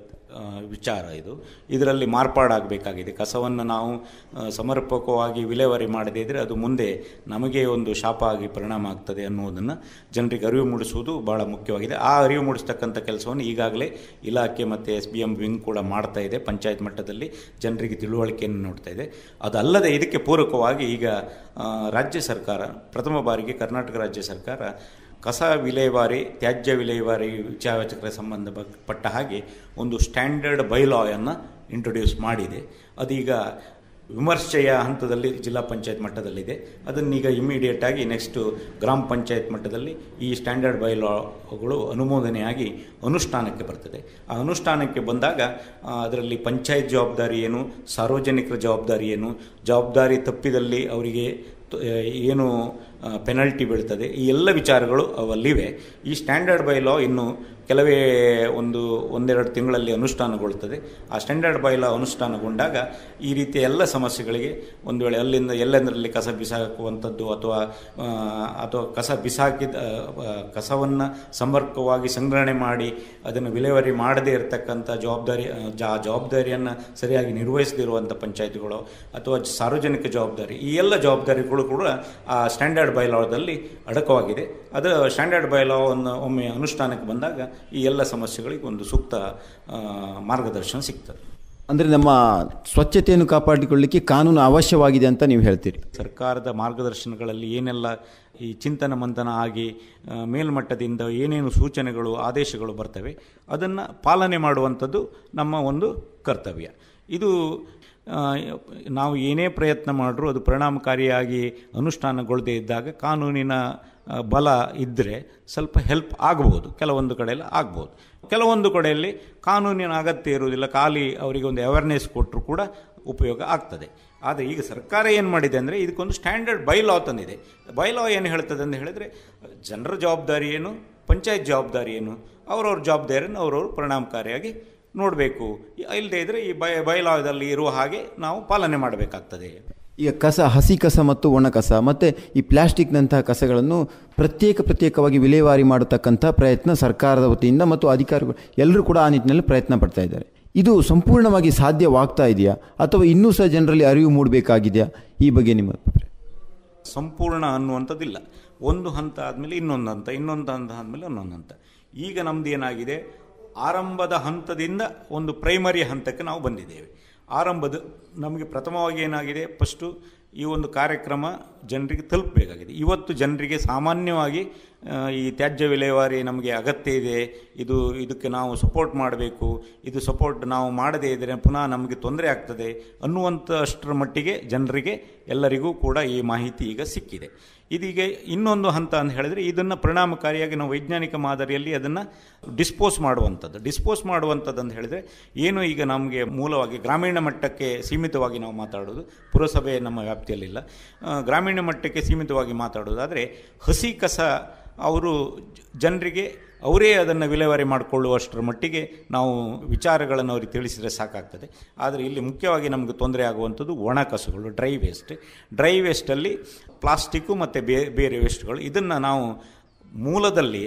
ವಿಚಾರ ಇದು ಇದರಲ್ಲಿ ಮಾರ್ಪಾಡಾಗಬೇಕಾಗಿದೆ ಕಸವನ್ನು ನಾವು ಆ, ಸಮರ್ಪಕವಾಗಿ ವಿಲೇವಾರಿ ಮಾಡದೇ ಇದ್ದರೆ ಅದು ಮುಂದೆ ನಮಗೆ ಒಂದು ಶಾಪ ಆಗಿ ಪರಿಣಾಮ ಆಗ್ತದೆ ಅನ್ನುವುದನ್ನು ಜನರಿಗೆ ಅರಿವು ಮೂಡಿಸುವುದು ಬಹಳ ಮುಖ್ಯವಾಗಿದೆ ಆ ಅರಿವು ಮೂಡಿಸ್ತಕ್ಕಂಥ ಕೆಲಸವನ್ನು ಈಗಾಗಲೇ ಇಲಾಖೆ ಮತ್ತು ಎಸ್ ಬಿ ಎಂ ವಿಂಗ್ ಕೂಡ ಮಾಡ್ತಾ ಇದೆ ಪಂಚಾಯತ್ ಮಟ್ಟದಲ್ಲಿ ಜನರಿಗೆ ತಿಳುವಳಿಕೆಯನ್ನು ನೋಡ್ತಾ ಇದೆ ಅದಲ್ಲದೆ ಇದಕ್ಕೆ ಪೂರಕವಾಗಿ ಈಗ ಆ, ರಾಜ್ಯ ಸರ್ಕಾರ ಪ್ರಥಮ ಬಾರಿಗೆ ಕರ್ನಾಟಕ ರಾಜ್ಯ ಸರ್ಕಾರ ಕಸ ವಿಲೇವಾರಿ ತ್ಯಾಜ್ಯ ವಿಲೇವಾರಿ ವಿಚಾರಕ್ಕೆ ಸಂಬಂಧಪಟ್ಟ ಹಾಗೆ ಒಂದು ಸ್ಟ್ಯಾಂಡರ್ಡ್ ಬೈಲಾಯನ್ನು ಇಂಟ್ರೊಡ್ಯೂಸ್ ಮಾಡಿದೆ ಅದೀಗ ವಿಮರ್ಶೆಯ ಹಂತದಲ್ಲಿ ಜಿಲ್ಲಾ ಪಂಚಾಯತ್ ಮಟ್ಟದಲ್ಲಿದೆ ಅದನ್ನೀಗ ಇಮಿಡಿಯೇಟ್ ಆಗಿ ನೆಕ್ಸ್ಟು ಗ್ರಾಮ ಪಂಚಾಯತ್ ಮಟ್ಟದಲ್ಲಿ ಈ ಸ್ಟ್ಯಾಂಡರ್ಡ್ ಬೈಲಾಗಳು ಅನುಮೋದನೆಯಾಗಿ ಅನುಷ್ಠಾನಕ್ಕೆ ಬರ್ತದೆ ಆ ಅನುಷ್ಠಾನಕ್ಕೆ ಬಂದಾಗ ಆ, ಅದರಲ್ಲಿ ಪಂಚಾಯತ್ ಜವಾಬ್ದಾರಿ ಏನು ಸಾರ್ವಜನಿಕರ ಜವಾಬ್ದಾರಿ ಏನು ಜವಾಬ್ದಾರಿ ತಪ್ಪಿದಲ್ಲಿ ಅವರಿಗೆ ತ- ಏನು ಪೆನಲ್ಟಿ ಬೀಳ್ತದೆ ಈ ಎಲ್ಲ ವಿಚಾರಗಳು ಅವಲ್ಲಿವೆ ಈ ಸ್ಟ್ಯಾಂಡರ್ಡ್ ಬೈ ಲಾ ಇನ್ನು ಕೆಲವೇ ಒಂದು ಒಂದೆರಡು ತಿಂಗಳಲ್ಲಿ ಅನುಷ್ಠಾನಗೊಳ್ಳುತ್ತದೆ ಆ ಸ್ಟ್ಯಾಂಡರ್ಡ್ ಬೈ ಲಾ ಅನುಷ್ಠಾನಗೊಂಡಾಗ ಈ ರೀತಿಯ ಎಲ್ಲ ಸಮಸ್ಯೆಗಳಿಗೆ ಒಂದು ವೇಳೆ ಅಲ್ಲಿಂದ ಎಲ್ಲೆಂದರಲ್ಲಿ ಕಸ ಬಿಸಾಕುವಂಥದ್ದು ಅಥವಾ ಆ, ಅಥವಾ ಕಸ ಬಿಸಾಕಿದ ಕಸವನ್ನು ಸಮರ್ಪಕವಾಗಿ ಸಂಗ್ರಹಣೆ ಮಾಡಿ ಅದನ್ನು ವಿಲೇವಾರಿ ಮಾಡದೇ ಇರತಕ್ಕಂಥ ಜವಾಬ್ದಾರಿ ಆ, ಜಾ ಜವಾಬ್ದಾರಿಯನ್ನು ಸರಿಯಾಗಿ ನಿರ್ವಹಿಸದಿರುವಂಥ ಪಂಚಾಯತ್ಗಳು ಅಥವಾ ಸಾರ್ವಜನಿಕ ಜವಾಬ್ದಾರಿ ಈ ಎಲ್ಲ ಜವಾಬ್ದಾರಿಗಳು ಕೂಡ ಆ ಸ್ಟ್ಯಾಂಡರ್ಡ್ ಬೈಲಾದಲ್ಲಿ ಅಡಕವಾಗಿದೆ ಅದು ಸ್ಟ್ಯಾಂಡರ್ಡ್ ಬೈಲಾವನ್ನು ಒಮ್ಮೆ ಅನುಷ್ಠಾನಕ್ಕೆ ಬಂದಾಗ ಈ ಎಲ್ಲ ಸಮಸ್ಯೆಗಳಿಗೆ ಒಂದು ಸೂಕ್ತ ಆ, ಮಾರ್ಗದರ್ಶನ ಸಿಗ್ತದೆ ಅಂದರೆ ನಮ್ಮ ಸ್ವಚ್ಛತೆಯನ್ನು ಕಾಪಾಡಿಕೊಳ್ಳಲಿಕ್ಕೆ ಕಾನೂನು ಅವಶ್ಯವಾಗಿದೆ ಅಂತ ನೀವು ಹೇಳ್ತೀರಿ ಸರ್ಕಾರದ ಮಾರ್ಗದರ್ಶನಗಳಲ್ಲಿ ಏನೆಲ್ಲ ಈ ಚಿಂತನ ಮಂಥನ ಆಗಿ ಆ, ಮೇಲ್ಮಟ್ಟದಿಂದ ಏನೇನು ಸೂಚನೆಗಳು ಆದೇಶಗಳು ಬರ್ತವೆ ಅದನ್ನು ಪಾಲನೆ ಮಾಡುವಂಥದ್ದು ನಮ್ಮ ಒಂದು ಕರ್ತವ್ಯ ಇದು ಆ, ನಾವು ಏನೇ ಪ್ರಯತ್ನ ಮಾಡಿದ್ರೂ ಅದು ಪರಿಣಾಮಕಾರಿಯಾಗಿ ಅನುಷ್ಠಾನಗೊಳ್ಳದೇ ಇದ್ದಾಗ ಕಾನೂನಿನ ಆ, ಬಲ ಇದ್ದರೆ ಸ್ವಲ್ಪ ಹೆಲ್ಪ್ ಆಗಬಹುದು ಕೆಲವೊಂದು ಕಡೆಯಲ್ಲಿ ಆಗ್ಬೋದು ಕೆಲವೊಂದು ಕಡೆಯಲ್ಲಿ ಕಾನೂನಿನ ಅಗತ್ಯ ಇರುವುದಿಲ್ಲ ಖಾಲಿ ಅವರಿಗೆ ಒಂದು ಅವೇರ್ನೆಸ್ ಕೊಟ್ಟರು ಕೂಡ ಉಪಯೋಗ ಆಗ್ತದೆ ಆದರೆ ಈಗ ಸರ್ಕಾರ ಏನು ಮಾಡಿದೆ ಅಂದರೆ ಇದಕ್ಕೊಂದು ಸ್ಟ್ಯಾಂಡರ್ಡ್ ಬೈಲಾ ತಂದಿದೆ ಬೈಲಾ ಏನು ಹೇಳ್ತದೆ ಅಂತ ಹೇಳಿದರೆ ಜನರ ಜವಾಬ್ದಾರಿ ಏನು ಪಂಚಾಯತ್ ಜವಾಬ್ದಾರಿ ಏನು ಅವರವ್ರ ಜವಾಬ್ದಾರಿಯನ್ನು ಅವರವರು ಪರಿಣಾಮಕಾರಿಯಾಗಿ ನೋಡಬೇಕು ಇಲ್ಲದೇ ಇದ್ದರೆ ಈ ಬೈ ಬೈಲಾದಲ್ಲಿ ಇರುವ ಹಾಗೆ ನಾವು ಪಾಲನೆ ಮಾಡಬೇಕಾಗ್ತದೆ ಈಗ ಕಸ ಹಸಿ ಕಸ ಮತ್ತು ಒಣ ಕಸ ಮತ್ತು ಈ ಪ್ಲಾಸ್ಟಿಕ್ನಂತಹ ಕಸಗಳನ್ನು ಪ್ರತ್ಯೇಕ ಪ್ರತ್ಯೇಕವಾಗಿ ವಿಲೇವಾರಿ ಮಾಡತಕ್ಕಂಥ ಪ್ರಯತ್ನ ಸರ್ಕಾರದ ವತಿಯಿಂದ ಮತ್ತು ಅಧಿಕಾರಿಗಳು ಎಲ್ಲರೂ ಕೂಡ ಆ ನಿಟ್ಟಿನಲ್ಲಿ ಪ್ರಯತ್ನ ಪಡ್ತಾ ಇದ್ದಾರೆ ಇದು ಸಂಪೂರ್ಣವಾಗಿ ಸಾಧ್ಯವಾಗ್ತಾ ಇದೆಯಾ ಅಥವಾ ಇನ್ನೂ ಸಹ ಜನರಲ್ಲಿ ಅರಿವು ಮೂಡಬೇಕಾಗಿದೆಯಾ ಈ ಬಗ್ಗೆ ನಿಮ್ಮ ಅಭಿಪ್ರಾಯ ಸಂಪೂರ್ಣ ಅನ್ನುವಂಥದ್ದಿಲ್ಲ ಒಂದು ಹಂತ ಆದಮೇಲೆ ಇನ್ನೊಂದು ಹಂತ ಇನ್ನೊಂದು ಹಂತ ಆದಮೇಲೆ ಇನ್ನೊಂದು ಹಂತ ಈಗ ನಮ್ದು ಏನಾಗಿದೆ ಆರಂಭದ ಹಂತದಿಂದ ಒಂದು ಪ್ರೈಮರಿ ಹಂತಕ್ಕೆ ನಾವು ಬಂದಿದ್ದೇವೆ ಆರಂಭದ ನಮಗೆ ಪ್ರಥಮವಾಗಿ ಏನಾಗಿದೆ ಫಸ್ಟು ಈ ಒಂದು ಕಾರ್ಯಕ್ರಮ ಜನರಿಗೆ ತಲುಪಬೇಕಾಗಿದೆ ಇವತ್ತು ಜನರಿಗೆ ಸಾಮಾನ್ಯವಾಗಿ ಆ, ಈ ತ್ಯಾಜ್ಯ ವಿಲೇವಾರಿ ನಮಗೆ ಅಗತ್ಯ ಇದೆ ಇದು ಇದಕ್ಕೆ ನಾವು ಸಪೋರ್ಟ್ ಮಾಡಬೇಕು ಇದು ಸಪೋರ್ಟ್ ನಾವು ಮಾಡದೇ ಇದ್ದರೆ ಪುನಃ ನಮಗೆ ತೊಂದರೆ ಆಗ್ತದೆ ಅನ್ನುವಂಥಷ್ಟರ ಮಟ್ಟಿಗೆ ಜನರಿಗೆ ಎಲ್ಲರಿಗೂ ಕೂಡ ಈ ಮಾಹಿತಿ ಈಗ ಸಿಕ್ಕಿದೆ ಇದೀಗ ಇನ್ನೊಂದು ಹಂತ ಅಂತ ಹೇಳಿದ್ರೆ ಇದನ್ನು ಪರಿಣಾಮಕಾರಿಯಾಗಿ ನಾವು ವೈಜ್ಞಾನಿಕ ಮಾದರಿಯಲ್ಲಿ ಅದನ್ನು ಡಿಸ್ಪೋಸ್ ಮಾಡುವಂಥದ್ದು ಡಿಸ್ಪೋಸ್ ಮಾಡುವಂಥದ್ದು ಅಂತ ಹೇಳಿದರೆ ಏನು ಈಗ ನಮಗೆ ಮೂಲವಾಗಿ ಗ್ರಾಮೀಣ ಮಟ್ಟಕ್ಕೆ ಸೀಮಿತವಾಗಿ ನಾವು ಮಾತಾಡೋದು ಪುರಸಭೆ ನಮ್ಮ ವ್ಯಾಪ್ತಿಯಲ್ಲಿಲ್ಲ ಆ, ಗ್ರಾಮೀಣ ಮಟ್ಟಕ್ಕೆ ಸೀಮಿತವಾಗಿ ಮಾತಾಡೋದಾದರೆ ಹಸಿ ಕಸ ಅವರು ಜನರಿಗೆ ಅವರೇ ಅದನ್ನು ವಿಲೇವಾರಿ ಮಾಡಿಕೊಳ್ಳುವಷ್ಟರ ಮಟ್ಟಿಗೆ ನಾವು ವಿಚಾರಗಳನ್ನು ಅವ್ರಿಗೆ ತಿಳಿಸಿದರೆ ಸಾಕಾಗ್ತದೆ ಆದರೆ ಇಲ್ಲಿ ಮುಖ್ಯವಾಗಿ ನಮಗೆ ತೊಂದರೆ ಆಗುವಂಥದ್ದು ಒಣ ಕಸಗಳು ಡ್ರೈ ವೇಸ್ಟ್ ಡ್ರೈ ವೇಸ್ಟಲ್ಲಿ ಪ್ಲಾಸ್ಟಿಕ್ಕು ಮತ್ತು ಬೇ ಬೇರೆ ವೇಸ್ಟ್ಗಳು ಇದನ್ನು ನಾವು ಮೂಲದಲ್ಲಿಯೇ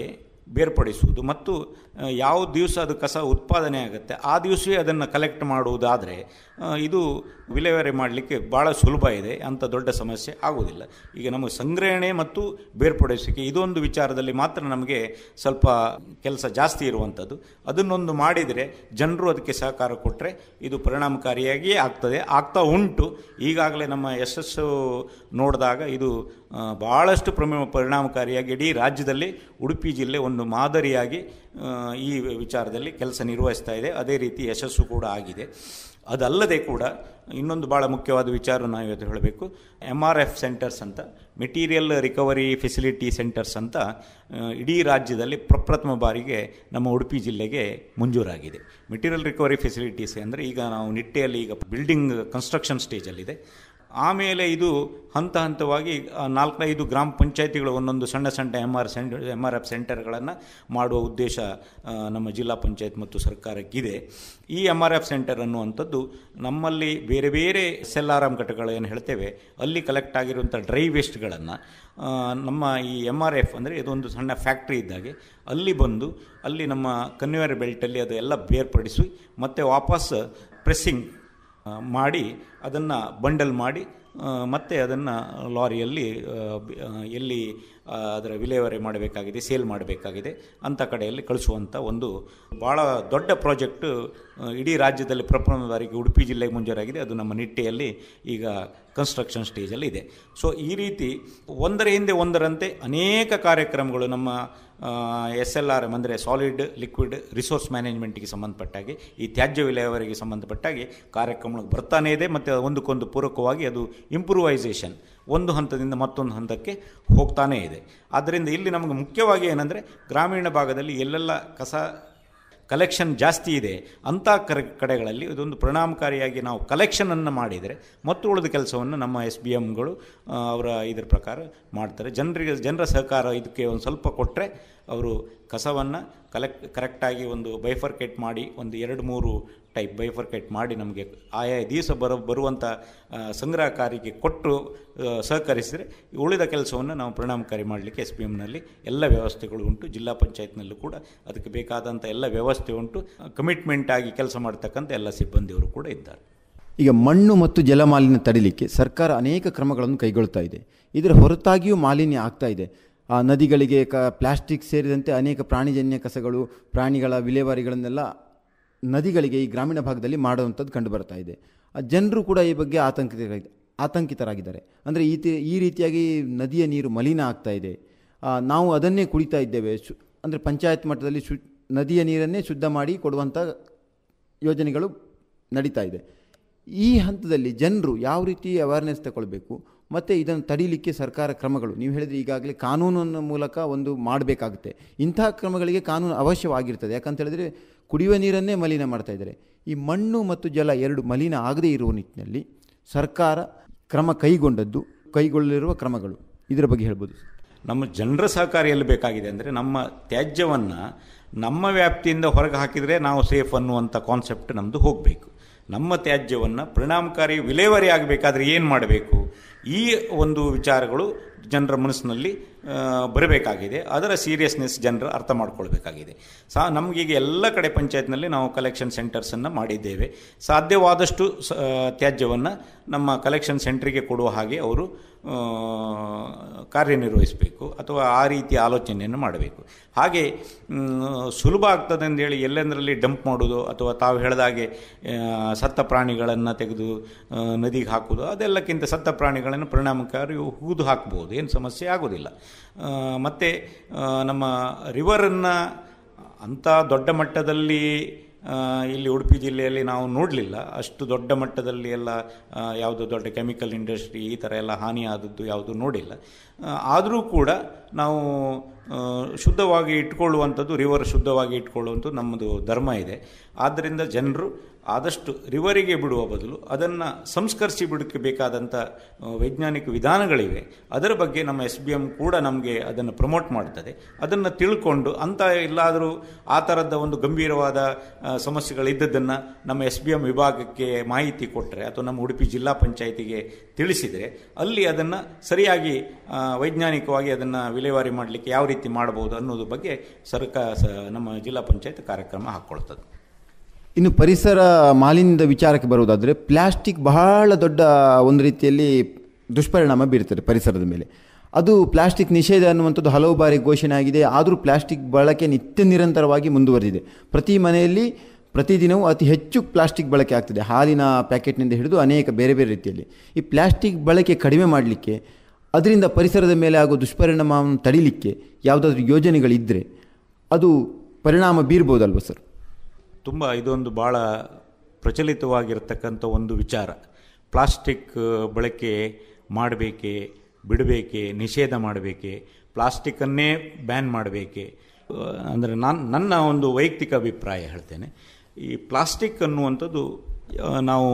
ಬೇರ್ಪಡಿಸುವುದು ಮತ್ತು ಆ, ಯಾವ ದಿವಸ ಅದು ಕಸ ಉತ್ಪಾದನೆ ಆಗುತ್ತೆ ಆ ದಿವಸವೇ ಅದನ್ನು ಕಲೆಕ್ಟ್ ಮಾಡುವುದಾದರೆ ಆ, ಇದು ವಿಲೇವಾರಿ ಮಾಡಲಿಕ್ಕೆ ಭಾಳ ಸುಲಭ ಇದೆ ಅಂಥ ದೊಡ್ಡ ಸಮಸ್ಯೆ ಆಗುವುದಿಲ್ಲ ಈಗ ನಮಗೆ ಸಂಗ್ರಹಣೆ ಮತ್ತು ಬೇರ್ಪಡಿಸುವಿಕೆ ಇದೊಂದು ವಿಚಾರದಲ್ಲಿ ಮಾತ್ರ ನಮಗೆ ಸ್ವಲ್ಪ ಕೆಲಸ ಜಾಸ್ತಿ ಇರುವಂಥದ್ದು ಅದನ್ನೊಂದು ಮಾಡಿದರೆ ಜನರು ಅದಕ್ಕೆ ಸಹಕಾರ ಕೊಟ್ಟರೆ ಇದು ಪರಿಣಾಮಕಾರಿಯಾಗಿಯೇ ಆಗ್ತದೆ ಆಗ್ತಾ ಉಂಟು ಈಗಾಗಲೇ ನಮ್ಮ ಯಶಸ್ಸು ನೋಡಿದಾಗ ಇದು ಆ, ಭಾಳಷ್ಟು ಪ್ರಮ ಪರಿಣಾಮಕಾರಿಯಾಗಿ ಇಡೀ ರಾಜ್ಯದಲ್ಲಿ ಉಡುಪಿ ಜಿಲ್ಲೆ ಒಂದು ಮಾದರಿಯಾಗಿ ಆ, ಈ ವಿಚಾರದಲ್ಲಿ ಕೆಲಸ ನಿರ್ವಹಿಸ್ತಾ ಇದೆ ಅದೇ ರೀತಿ ಯಶಸ್ಸು ಕೂಡ ಆಗಿದೆ ಅದಲ್ಲದೆ ಕೂಡ ಇನ್ನೊಂದು ಭಾಳ ಮುಖ್ಯವಾದ ವಿಚಾರ ನಾವು ಇವತ್ತು ಹೇಳಬೇಕು ಎಮ್ ಆರ್ ಎಫ್ ಸೆಂಟರ್ಸ್ ಅಂತ ಮೆಟೀರಿಯಲ್ ರಿಕವರಿ ಫೆಸಿಲಿಟಿ ಸೆಂಟರ್ಸ್ ಅಂತ ಆ, ಇಡೀ ರಾಜ್ಯದಲ್ಲಿ ಪ್ರಪ್ರಥಮ ಬಾರಿಗೆ ನಮ್ಮ ಉಡುಪಿ ಜಿಲ್ಲೆಗೆ ಮಂಜೂರಾಗಿದೆ ಮೆಟೀರಿಯಲ್ ರಿಕವರಿ ಫೆಸಿಲಿಟೀಸ್ ಅಂದರೆ ಈಗ ನಾವು ನಿಟ್ಟೆಯಲ್ಲಿ ಈಗ ಬಿಲ್ಡಿಂಗ್ ಕನ್ಸ್ಟ್ರಕ್ಷನ್ ಸ್ಟೇಜಲ್ಲಿದೆ ಆಮೇಲೆ ಇದು ಹಂತ ಹಂತವಾಗಿ ಆ, ನಾಲ್ಕೈದು ಗ್ರಾಮ ಪಂಚಾಯತಿಗಳು ಒಂದೊಂದು ಸಣ್ಣ ಸಣ್ಣ M R center M R F ಸೆಂಟರ್ಗಳನ್ನು ಮಾಡುವ ಉದ್ದೇಶ ಆ, ನಮ್ಮ ಜಿಲ್ಲಾ ಪಂಚಾಯತ್ ಮತ್ತು ಸರ್ಕಾರಕ್ಕಿದೆ ಈ ಎಮ್ ಆರ್ ಎಫ್ ಸೆಂಟರ್ ಅನ್ನುವಂಥದ್ದು ನಮ್ಮಲ್ಲಿ ಬೇರೆ ಬೇರೆ ಎಸ್ ಎಲ್ ಆರ್ ಎಮ್ ಘಟಕಗಳು ಏನು ಹೇಳ್ತೇವೆ ಅಲ್ಲಿ ಕಲೆಕ್ಟ್ ಆಗಿರುವಂಥ ಡ್ರೈ ವೇಸ್ಟ್ಗಳನ್ನು ನಮ್ಮ ಈ ಎಮ್ ಆರ್ ಎಫ್ ಅಂದರೆ ಇದೊಂದು ಸಣ್ಣ ಫ್ಯಾಕ್ಟ್ರಿ ಇದ್ದಾಗೆ ಅಲ್ಲಿ ಬಂದು ಅಲ್ಲಿ ನಮ್ಮ ಕನ್ವೇಯರ್ ಬೆಲ್ಟಲ್ಲಿ ಅದು ಎಲ್ಲ ಬೇರ್ಪಡಿಸಿ ಮತ್ತೆ ವಾಪಸ್ ಪ್ರೆಸ್ಸಿಂಗ್ ಆ, ಮಾಡಿ ಅದನ್ನು ಬಂಡಲ್ ಮಾಡಿ ಆ, ಮತ್ತೆ ಅದನ್ನು ಲಾರಿಯಲ್ಲಿ ಆ, ಬಿ- ಆ, ಎಲ್ಲಿ ಆ, ಅದರ ವಿಲೇವಾರಿ ಮಾಡಬೇಕಾಗಿದೆ ಸೇಲ್ ಮಾಡಬೇಕಾಗಿದೆ ಅಂಥ ಕಡೆಯಲ್ಲಿ ಕಳಿಸುವಂಥ ಒಂದು ಭಾಳ ದೊಡ್ಡ ಪ್ರಾಜೆಕ್ಟ್ ಇಡೀ ರಾಜ್ಯದಲ್ಲಿ ಪ್ರಪ್ರಥಮ ಬಾರಿಗೆ ಉಡುಪಿ ಜಿಲ್ಲೆಗೆ ಮಂಜೂರಾಗಿದೆ ಅದು ನಮ್ಮ ನಿಟ್ಟೆಯಲ್ಲಿ ಈಗ ಕನ್ಸ್ಟ್ರಕ್ಷನ್ ಸ್ಟೇಜಲ್ಲಿ ಇದೆ ಸೊ ಈ ರೀತಿ ಒಂದರ ಹಿಂದೆ ಒಂದರಂತೆ ಅನೇಕ ಕಾರ್ಯಕ್ರಮಗಳು ನಮ್ಮ ಎಸ್ ಎಲ್ ಆರ್ ಎಮ್ ಅಂದರೆ ಸಾಲಿಡ್ ಲಿಕ್ವಿಡ್ ರಿಸೋರ್ಸ್ ಮ್ಯಾನೇಜ್ಮೆಂಟ್ಗೆ ಸಂಬಂಧಪಟ್ಟಾಗೆ ಈ ತ್ಯಾಜ್ಯ ವಿಲೇವಾರಿಗೆ ಸಂಬಂಧಪಟ್ಟಾಗೆ ಕಾರ್ಯಕ್ರಮಗಳು ಬರ್ತಾನೇ ಇದೆ ಮತ್ತು ಒಂದಕ್ಕೊಂದು ಪೂರಕವಾಗಿ ಅದು ಇಂಪ್ರೂವೈಸೇಷನ್ ಒಂದು ಹಂತದಿಂದ ಮತ್ತೊಂದು ಹಂತಕ್ಕೆ ಹೋಗ್ತಾನೇ ಇದೆ ಆದ್ದರಿಂದ ಇಲ್ಲಿ ನಮಗೆ ಮುಖ್ಯವಾಗಿ ಏನಂದರೆ ಗ್ರಾಮೀಣ ಭಾಗದಲ್ಲಿ ಎಲ್ಲೆಲ್ಲ ಕಸ ಕಲೆಕ್ಷನ್ ಜಾಸ್ತಿ ಇದೆ ಅಂಥ ಕರೆ ಕಡೆಗಳಲ್ಲಿ ಇದೊಂದು ಪರಿಣಾಮಕಾರಿಯಾಗಿ ನಾವು ಕಲೆಕ್ಷನನ್ನು ಮಾಡಿದರೆ ಮತ್ತು ಉಳಿದ ಕೆಲಸವನ್ನು ನಮ್ಮ ಎಸ್ ಬಿ ಎಮ್ಗಳು ಅವರ ಇದರ ಪ್ರಕಾರ ಮಾಡ್ತಾರೆ ಜನರಿಗೆ ಜನರ ಸಹಕಾರ ಇದಕ್ಕೆ ಒಂದು ಸ್ವಲ್ಪ ಕೊಟ್ಟರೆ ಅವರು ಕಸವನ್ನು ಕಲೆಕ್ಟ್ ಕರೆಕ್ಟಾಗಿ ಒಂದು ಬೈಫರ್ಕೇಟ್ ಮಾಡಿ ಒಂದು ಎರಡು ಮೂರು ಟೈಪ್ ಬೈಫರ್ಕೇಟ್ ಮಾಡಿ ನಮಗೆ ಆಯಾ ದಿವಸ ಬರೋ ಬರುವಂಥ ಆ, ಸಂಗ್ರಹ ಕಾರ್ಯಕ್ಕೆ ಕೊಟ್ಟು ಆ, ಸಹಕರಿಸಿದರೆ ಉಳಿದ ಕೆಲಸವನ್ನು ನಾವು ಪರಿಣಾಮಕಾರಿ ಮಾಡಲಿಕ್ಕೆ ಎಸ್ ಪಿ ಎಮ್ನಲ್ಲಿ ಎಲ್ಲ ವ್ಯವಸ್ಥೆಗಳು ಉಂಟು ಜಿಲ್ಲಾ ಪಂಚಾಯತ್ನಲ್ಲೂ ಕೂಡ ಅದಕ್ಕೆ ಬೇಕಾದಂಥ ಎಲ್ಲ ವ್ಯವಸ್ಥೆ ಉಂಟು ಕಮಿಟ್ಮೆಂಟ್ ಆಗಿ ಕೆಲಸ ಮಾಡ್ತಕ್ಕಂಥ ಎಲ್ಲ ಸಿಬ್ಬಂದಿಯವರು ಕೂಡ ಇದ್ದಾರೆ ಈಗ ಮಣ್ಣು ಮತ್ತು ಜಲಮಾಲಿನ್ಯ ತಡಿಲಿಕ್ಕೆ ಸರ್ಕಾರ ಅನೇಕ ಕ್ರಮಗಳನ್ನು ಕೈಗೊಳ್ತಾ ಇದೆ ಇದರ ಹೊರತಾಗಿಯೂ ಮಾಲಿನ್ಯ ಆಗ್ತಾ ಇದೆ ಆ ನದಿಗಳಿಗೆ ಕ ಪ್ಲಾಸ್ಟಿಕ್ ಸೇರಿದಂತೆ ಅನೇಕ ಪ್ರಾಣಿಜನ್ಯ ಕಸಗಳು ಪ್ರಾಣಿಗಳ ವಿಲೇವಾರಿಗಳನ್ನೆಲ್ಲ ನದಿಗಳಿಗೆ ಈ ಗ್ರಾಮೀಣ ಭಾಗದಲ್ಲಿ ಮಾಡುವಂಥದ್ದು ಕಂಡು ಬರ್ತಾ ಇದೆ ಆ ಜನರು ಕೂಡ ಈ ಬಗ್ಗೆ ಆತಂಕಿತರಾಗಿ ಆತಂಕಿತರಾಗಿದ್ದಾರೆ ಅಂದರೆ ಈ ತಿ- ಈ ರೀತಿಯಾಗಿ ನದಿಯ ನೀರು ಮಲಿನ ಆಗ್ತಾ ಇದೆ ಆ, ನಾವು ಅದನ್ನೇ ಕುಡಿತಾ ಇದ್ದೇವೆ ಶು ಅಂದರೆ ಪಂಚಾಯತ್ ಮಟ್ಟದಲ್ಲಿ ಶು ನದಿಯ ನೀರನ್ನೇ ಶುದ್ಧ ಮಾಡಿ ಕೊಡುವಂಥ ಯೋಜನೆಗಳು ನಡೀತಾ ಇದೆ ಈ ಹಂತದಲ್ಲಿ ಜನರು ಯಾವ ರೀತಿ ಅವೇರ್ನೆಸ್ ತಗೊಳ್ಬೇಕು ಮತ್ತು ಇದನ್ನು ತಡೀಲಿಕ್ಕೆ ಸರ್ಕಾರ ಕ್ರಮಗಳು ನೀವು ಹೇಳಿದ್ರೆ ಈಗಾಗಲೇ ಕಾನೂನಿನ ಮೂಲಕ ಒಂದು ಮಾಡಬೇಕಾಗುತ್ತೆ ಇಂತಹ ಕ್ರಮಗಳಿಗೆ ಕಾನೂನು ಅವಶ್ಯವಾಗಿರ್ತದೆ ಯಾಕಂತ ಹೇಳಿದ್ರೆ ಕುಡಿಯುವ ನೀರನ್ನೇ ಮಲಿನ ಮಾಡ್ತಾ ಇದ್ದಾರೆ ಈ ಮಣ್ಣು ಮತ್ತು ಜಲ ಎರಡು ಮಲಿನ ಆಗದೇ ಇರುವ ನಿಟ್ಟಿನಲ್ಲಿ ಸರ್ಕಾರ ಕ್ರಮ ಕೈಗೊಂಡದ್ದು ಕೈಗೊಳ್ಳಲಿರುವ ಕ್ರಮಗಳು ಇದರ ಬಗ್ಗೆ ಹೇಳ್ಬೋದು ನಮ್ಮ ಜನರ ಸಹಕಾರ ಎಲ್ಲಿ ಬೇಕಾಗಿದೆ ಅಂದರೆ ನಮ್ಮ ತ್ಯಾಜ್ಯವನ್ನು ನಮ್ಮ ವ್ಯಾಪ್ತಿಯಿಂದ ಹೊರಗೆ ಹಾಕಿದರೆ ನಾವು ಸೇಫ್ ಅನ್ನುವಂಥ ಕಾನ್ಸೆಪ್ಟ್ ನಮ್ಮದು ಹೋಗಬೇಕು ನಮ್ಮ ತ್ಯಾಜ್ಯವನ್ನು ಪರಿಣಾಮಕಾರಿ ವಿಲೇವಾರಿ ಆಗಬೇಕಾದ್ರೆ ಏನು ಮಾಡಬೇಕು ಈ ಒಂದು ವಿಚಾರಗಳು ಜನರ ಮನಸ್ಸಿನಲ್ಲಿ ಆ, ಬರಬೇಕಾಗಿದೆ ಅದರ ಸೀರಿಯಸ್ನೆಸ್ ಜನರು ಅರ್ಥ ಮಾಡ್ಕೊಳ್ಬೇಕಾಗಿದೆ ಸಾ ನಮಗೀಗ ಎಲ್ಲ ಕಡೆ ಪಂಚಾಯತ್ನಲ್ಲಿ ನಾವು ಕಲೆಕ್ಷನ್ ಸೆಂಟರ್ಸನ್ನು ಮಾಡಿದ್ದೇವೆ ಸಾಧ್ಯವಾದಷ್ಟು ಸ ತ್ಯಾಜ್ಯವನ್ನು ನಮ್ಮ ಕಲೆಕ್ಷನ್ ಸೆಂಟ್ರಿಗೆ ಕೊಡುವ ಹಾಗೆ ಅವರು ಆ, ಕಾರ್ಯನಿರ್ವಹಿಸಬೇಕು ಅಥವಾ ಆ ರೀತಿಯ ಆಲೋಚನೆಯನ್ನು ಮಾಡಬೇಕು ಹಾಗೆ ಮ್, ಸುಲಭ ಆಗ್ತದೆ ಅಂತೇಳಿ ಎಲ್ಲೆಂದರಲ್ಲಿ ಡಂಪ್ ಮಾಡೋದು ಅಥವಾ ತಾವು ಹೇಳಿದಾಗೆ ಆ, ಸತ್ತ ಪ್ರಾಣಿಗಳನ್ನು ತೆಗೆದು ಆ, ನದಿಗೆ ಹಾಕೋದು ಅದೆಲ್ಲಕ್ಕಿಂತ ಸತ್ತ ಪ್ರಾಣಿಗಳನ್ನು ಪರಿಣಾಮಕಾರಿ ಹೂದು ಹಾಕ್ಬೋದು ಏನು ಸಮಸ್ಯೆ ಆಗೋದಿಲ್ಲ ಆ, ಮತ್ತು ಆ, ನಮ್ಮ ರಿವರನ್ನು ಅಂಥ ದೊಡ್ಡ ಮಟ್ಟದಲ್ಲಿ ಆ, ಇಲ್ಲಿ ಉಡುಪಿ ಜಿಲ್ಲೆಯಲ್ಲಿ ನಾವು ನೋಡಲಿಲ್ಲ ಅಷ್ಟು ದೊಡ್ಡ ಮಟ್ಟದಲ್ಲಿ ಎಲ್ಲ ಆ, ಯಾವುದು ದೊಡ್ಡ ಕೆಮಿಕಲ್ ಇಂಡಸ್ಟ್ರಿ ಈ ಥರ ಎಲ್ಲ ಹಾನಿ ಆದದ್ದು ಯಾವುದು ನೋಡಿಲ್ಲ ಆದರೂ ಕೂಡ ನಾವು ಆ, ಶುದ್ಧವಾಗಿ ಇಟ್ಕೊಳ್ಳುವಂಥದ್ದು ರಿವರ್ ಶುದ್ಧವಾಗಿ ಇಟ್ಕೊಳ್ಳುವಂಥದ್ದು ನಮ್ಮದು ಧರ್ಮ ಇದೆ ಆದ್ದರಿಂದ ಜನರು ಆದಷ್ಟು ರಿವರಿಗೆ ಬಿಡುವ ಬದಲು ಅದನ್ನು ಸಂಸ್ಕರಿಸಿ ಬಿಡಕ್ಕೆ ಬೇಕಾದಂಥ ಆ, ವೈಜ್ಞಾನಿಕ ವಿಧಾನಗಳಿವೆ ಅದರ ಬಗ್ಗೆ ನಮ್ಮ ಎಸ್ ಬಿ ಎಮ್ ಕೂಡ ನಮಗೆ ಅದನ್ನು ಪ್ರಮೋಟ್ ಮಾಡ್ತದೆ ಅದನ್ನು ತಿಳ್ಕೊಂಡು ಅಂಥ ಎಲ್ಲಾದರೂ ಆ ಥರದ ಒಂದು ಗಂಭೀರವಾದ ಆ, ಸಮಸ್ಯೆಗಳಿದ್ದದ್ದನ್ನು ನಮ್ಮ ಎಸ್ ಬಿ ಎಮ್ ವಿಭಾಗಕ್ಕೆ ಮಾಹಿತಿ ಕೊಟ್ಟರೆ ಅಥವಾ ನಮ್ಮ ಉಡುಪಿ ಜಿಲ್ಲಾ ಪಂಚಾಯಿತಿಗೆ ತಿಳಿಸಿದರೆ ಅಲ್ಲಿ ಅದನ್ನು ಸರಿಯಾಗಿ ಆ, ವೈಜ್ಞಾನಿಕವಾಗಿ ಅದನ್ನು ವಿಲೇವಾರಿ ಮಾಡಲಿಕ್ಕೆ ಯಾವ ರೀತಿ ಮಾಡಬಹುದು ಅನ್ನೋದ್ರ ಬಗ್ಗೆ ಸರ್ಕಾರ ಸ- ನಮ್ಮ ಜಿಲ್ಲಾ ಪಂಚಾಯತ್ ಕಾರ್ಯಕ್ರಮ ಹಾಕ್ಕೊಳ್ತದೆ ಇನ್ನು ಪರಿಸರ ಮಾಲಿನ್ಯದ ವಿಚಾರಕ್ಕೆ ಬರುವುದಾದರೆ ಪ್ಲಾಸ್ಟಿಕ್ ಬಹಳ ದೊಡ್ಡ ಒಂದು ರೀತಿಯಲ್ಲಿ ದುಷ್ಪರಿಣಾಮ ಬೀರ್ತದೆ ಪರಿಸರದ ಮೇಲೆ ಅದು ಪ್ಲಾಸ್ಟಿಕ್ ನಿಷೇಧ ಅನ್ನುವಂಥದ್ದು ಹಲವು ಬಾರಿ ಘೋಷಣೆ ಆಗಿದೆ ಆದರೂ ಪ್ಲಾಸ್ಟಿಕ್ ಬಳಕೆ ನಿತ್ಯ ನಿರಂತರವಾಗಿ ಮುಂದುವರೆದಿದೆ ಪ್ರತಿ ಮನೆಯಲ್ಲಿ ಪ್ರತಿದಿನವೂ ಅತಿ ಹೆಚ್ಚು ಪ್ಲಾಸ್ಟಿಕ್ ಬಳಕೆ ಆಗ್ತದೆ ಹಾಲಿನ ಪ್ಯಾಕೆಟ್ನಿಂದ ಹಿಡಿದು ಅನೇಕ ಬೇರೆ ಬೇರೆ ರೀತಿಯಲ್ಲಿ ಈ ಪ್ಲಾಸ್ಟಿಕ್ ಬಳಕೆ ಕಡಿಮೆ ಮಾಡಲಿಕ್ಕೆ ಅದರಿಂದ ಪರಿಸರದ ಮೇಲೆ ಆಗೋ ದುಷ್ಪರಿಣಾಮವನ್ನು ತಡಿಲಿಕ್ಕೆ ಯಾವುದಾದ್ರೂ ಯೋಜನೆಗಳಿದ್ದರೆ ಅದು ಪರಿಣಾಮ ಬೀರ್ಬೋದಲ್ವ ಸರ್ ತುಂಬ ಇದೊಂದು ಭಾಳ ಪ್ರಚಲಿತವಾಗಿರ್ತಕ್ಕಂಥ ಒಂದು ವಿಚಾರ ಪ್ಲಾಸ್ಟಿಕ್ ಬಳಕೆ ಮಾಡಬೇಕೆ ಬಿಡಬೇಕೆ ನಿಷೇಧ ಮಾಡಬೇಕೆ ಪ್ಲಾಸ್ಟಿಕ್ಕನ್ನೇ ಬ್ಯಾನ್ ಮಾಡಬೇಕೆ ಅಂದರೆ ನಾನು ನನ್ನ ಒಂದು ವೈಯಕ್ತಿಕ ಅಭಿಪ್ರಾಯ ಹೇಳ್ತೇನೆ ಈ ಪ್ಲಾಸ್ಟಿಕ್ ಅನ್ನುವಂಥದ್ದು ಆ, ನಾವು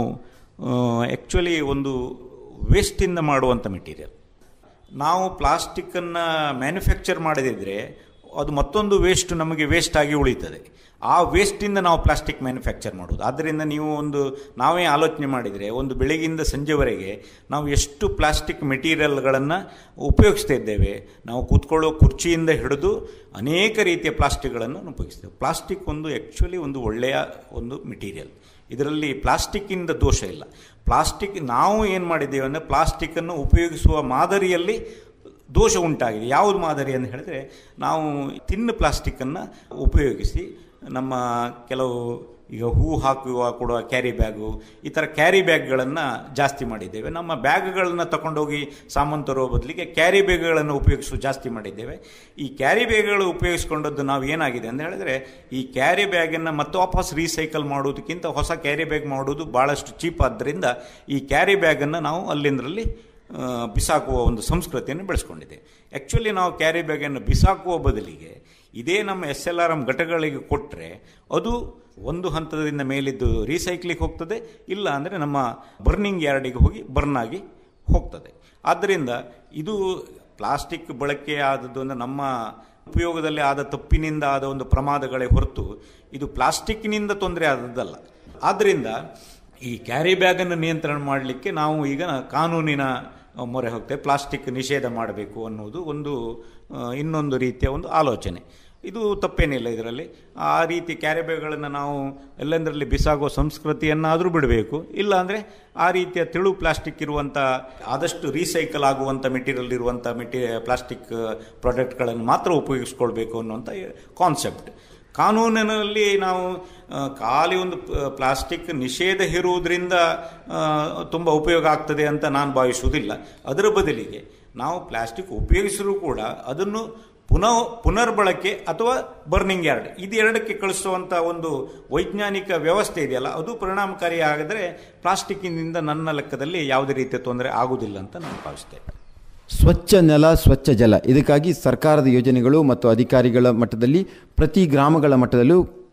ಆ್ಯಕ್ಚುಲಿ ಒಂದು ವೇಸ್ಟಿಂದ ಮಾಡುವಂಥ ಮೆಟೀರಿಯಲ್ ನಾವು ಪ್ಲಾಸ್ಟಿಕ್ಕನ್ನು ಮ್ಯಾನುಫ್ಯಾಕ್ಚರ್ ಮಾಡದಿದ್ದರೆ ಅದು ಮತ್ತೊಂದು ವೇಸ್ಟ್ ನಮಗೆ ವೇಸ್ಟ್ ಆಗಿ ಉಳಿತದೆ ಆ ವೇಸ್ಟಿಂದ ನಾವು ಪ್ಲಾಸ್ಟಿಕ್ ಮ್ಯಾನುಫ್ಯಾಕ್ಚರ್ ಮಾಡೋದು ಆದ್ದರಿಂದ ನೀವು ಒಂದು ನಾವೇ ಆಲೋಚನೆ ಮಾಡಿದರೆ ಒಂದು ಬೆಳಗಿಂದ ಸಂಜೆವರೆಗೆ ನಾವು ಎಷ್ಟು ಪ್ಲಾಸ್ಟಿಕ್ ಮೆಟೀರಿಯಲ್ಗಳನ್ನು ಉಪಯೋಗಿಸ್ತಾ ಇದ್ದೇವೆ ನಾವು ಕೂತ್ಕೊಳ್ಳೋ ಕುರ್ಚಿಯಿಂದ ಹಿಡಿದು ಅನೇಕ ರೀತಿಯ ಪ್ಲಾಸ್ಟಿಕ್ಗಳನ್ನು ಉಪಯೋಗಿಸ್ತೇವೆ ಪ್ಲಾಸ್ಟಿಕ್ ಒಂದು ಆ್ಯಕ್ಚುಲಿ ಒಂದು ಒಳ್ಳೆಯ ಒಂದು ಮೆಟೀರಿಯಲ್ ಇದರಲ್ಲಿ ಪ್ಲಾಸ್ಟಿಕ್ಕಿಂದ ದೋಷ ಇಲ್ಲ ಪ್ಲಾಸ್ಟಿಕ್ ನಾವು ಏನು ಮಾಡಿದ್ದೇವೆ ಅಂದರೆ ಪ್ಲಾಸ್ಟಿಕ್ಕನ್ನು ಉಪಯೋಗಿಸುವ ಮಾದರಿಯಲ್ಲಿ ದೋಷ ಉಂಟಾಗಿದೆ ಯಾವುದು ಮಾದರಿ ಅಂತ ಹೇಳಿದ್ರೆ ನಾವು ತಿನ್ನು ಪ್ಲಾಸ್ಟಿಕ್ಕನ್ನು ಉಪಯೋಗಿಸಿ ನಮ್ಮ ಕೆಲವು ಈಗ ಹೂ ಹಾಕುವ ಕೊಡುವ ಕ್ಯಾರಿ ಬ್ಯಾಗು ಈ ಥರ ಕ್ಯಾರಿ ಬ್ಯಾಗ್ಗಳನ್ನು ಜಾಸ್ತಿ ಮಾಡಿದ್ದೇವೆ ನಮ್ಮ ಬ್ಯಾಗ್ಗಳನ್ನು ತಗೊಂಡೋಗಿ ಸಾಮಾನು ತರುವ ಬದಲಿಗೆ ಕ್ಯಾರಿ ಬ್ಯಾಗ್ಗಳನ್ನು ಉಪಯೋಗಿಸುವ ಜಾಸ್ತಿ ಮಾಡಿದ್ದೇವೆ ಈ ಕ್ಯಾರಿ ಬ್ಯಾಗ್ಗಳು ಉಪಯೋಗಿಸ್ಕೊಂಡದ್ದು ನಾವು ಏನಾಗಿದೆ ಅಂತ ಹೇಳಿದ್ರೆ ಈ ಕ್ಯಾರಿ ಬ್ಯಾಗನ್ನು ಮತ್ತೆ ವಾಪಸ್ ರೀಸೈಕಲ್ ಮಾಡೋದಕ್ಕಿಂತ ಹೊಸ ಕ್ಯಾರಿ ಬ್ಯಾಗ್ ಮಾಡೋದು ಭಾಳಷ್ಟು ಚೀಪ್ ಆದ್ದರಿಂದ ಈ ಕ್ಯಾರಿ ಬ್ಯಾಗನ್ನು ನಾವು ಅಲ್ಲಿಂದರಲ್ಲಿ ಆ, ಬಿಸಾಕುವ ಒಂದು ಸಂಸ್ಕೃತಿಯನ್ನು ಬೆಳೆಸ್ಕೊಂಡಿದೆ ಆ್ಯಕ್ಚುಲಿ ನಾವು ಕ್ಯಾರಿ ಬ್ಯಾಗನ್ನು ಬಿಸಾಕುವ ಬದಲಿಗೆ ಇದೇ ನಮ್ಮ ಎಸ್ ಎಲ್ ಆರ್ ಎಮ್ ಘಟಕಗಳಿಗೆ ಕೊಟ್ಟರೆ ಅದು ಒಂದು ಹಂತದಿಂದ ಮೇಲಿದ್ದು ರೀಸೈಕ್ಲಿಗೆ ಹೋಗ್ತದೆ ಇಲ್ಲ ಅಂದರೆ ನಮ್ಮ ಬರ್ನಿಂಗ್ ಯಾರ್ಡಿಗೆ ಹೋಗಿ ಬರ್ನ್ ಆಗಿ ಹೋಗ್ತದೆ ಆದ್ದರಿಂದ ಇದು ಪ್ಲಾಸ್ಟಿಕ್ ಬಳಕೆ ಆದದ್ದು ಅಂದರೆ ನಮ್ಮ ಉಪಯೋಗದಲ್ಲಿ ಆದ ತಪ್ಪಿನಿಂದ ಆದ ಒಂದು ಪ್ರಮಾದಗಳೇ ಹೊರತು ಇದು ಪ್ಲಾಸ್ಟಿಕ್ನಿಂದ ತೊಂದರೆ ಆದದ್ದಲ್ಲ ಆದ್ದರಿಂದ ಈ ಕ್ಯಾರಿ ಬ್ಯಾಗನ್ನು ನಿಯಂತ್ರಣ ಮಾಡಲಿಕ್ಕೆ ನಾವು ಈಗ ಕಾನೂನಿನ ಮೊರೆ ಹೋಗ್ತೇವೆ ಪ್ಲಾಸ್ಟಿಕ್ ನಿಷೇಧ ಮಾಡಬೇಕು ಅನ್ನೋದು ಒಂದು ಆ, ಇನ್ನೊಂದು ರೀತಿಯ ಒಂದು ಆಲೋಚನೆ ಇದು ತಪ್ಪೇನಿಲ್ಲ ಇದರಲ್ಲಿ ಆ ರೀತಿ ಕ್ಯಾರಿ ಬ್ಯಾಗ್ಗಳನ್ನು ನಾವು ಎಲ್ಲೆಂದರಲ್ಲಿ ಬಿಸಾಗುವ ಸಂಸ್ಕೃತಿಯನ್ನಾದರೂ ಬಿಡಬೇಕು ಇಲ್ಲ ಅಂದರೆ ಆ ರೀತಿಯ ತೆಳು ಪ್ಲಾಸ್ಟಿಕ್ ಇರುವಂಥ ಆದಷ್ಟು ರೀಸೈಕಲ್ ಆಗುವಂಥ ಮೆಟೀರಿಯಲ್ ಇರುವಂಥ ಮೆಟಿ ಪ್ಲಾಸ್ಟಿಕ್ ಪ್ರಾಡಕ್ಟ್ಗಳನ್ನು ಮಾತ್ರ ಉಪಯೋಗಿಸ್ಕೊಳ್ಬೇಕು ಅನ್ನುವಂಥ ಕಾನ್ಸೆಪ್ಟ್ ಕಾನೂನಿನಲ್ಲಿ ನಾವು ಆ, ಖಾಲಿ ಒಂದು ಪ- ಪ್ಲಾಸ್ಟಿಕ್ ನಿಷೇಧ ಹೇರುವುದರಿಂದ ತುಂಬ ಉಪಯೋಗ ಆಗ್ತದೆ ಅಂತ ನಾನು ಭಾವಿಸುವುದಿಲ್ಲ ಅದರ ಬದಲಿಗೆ ನಾವು ಪ್ಲಾಸ್ಟಿಕ್ ಉಪಯೋಗಿಸಿರೂ ಕೂಡ ಅದನ್ನು ಪುನಃ ಪುನರ್ಬಳಕೆ ಅಥವಾ ಬರ್ನಿಂಗ್ ಯಾರ್ಡ್ ಇದು ಎರಡಕ್ಕೆ ಕಳಿಸುವಂಥ ಒಂದು ವೈಜ್ಞಾನಿಕ ವ್ಯವಸ್ಥೆ ಇದೆಯಲ್ಲ ಅದು ಪರಿಣಾಮಕಾರಿ ಆಗಿದ್ರೆ ಪ್ಲಾಸ್ಟಿಕ್ಕಿನಿಂದ ನನ್ನ ಲೆಕ್ಕದಲ್ಲಿ ಯಾವುದೇ ರೀತಿಯ ತೊಂದರೆ ಆಗುವುದಿಲ್ಲ ಅಂತ ನಾನು ಭಾವಿಸ್ತೇನೆ ಸ್ವಚ್ಛ ನೆಲ ಸ್ವಚ್ಛ ಜಲ ಇದಕ್ಕಾಗಿ ಸರ್ಕಾರದ ಯೋಜನೆಗಳು ಮತ್ತು ಅಧಿಕಾರಿಗಳ ಮಟ್ಟದಲ್ಲಿ ಪ್ರತಿ ಗ್ರಾಮಗಳ ಮಟ್ಟದಲ್ಲೂ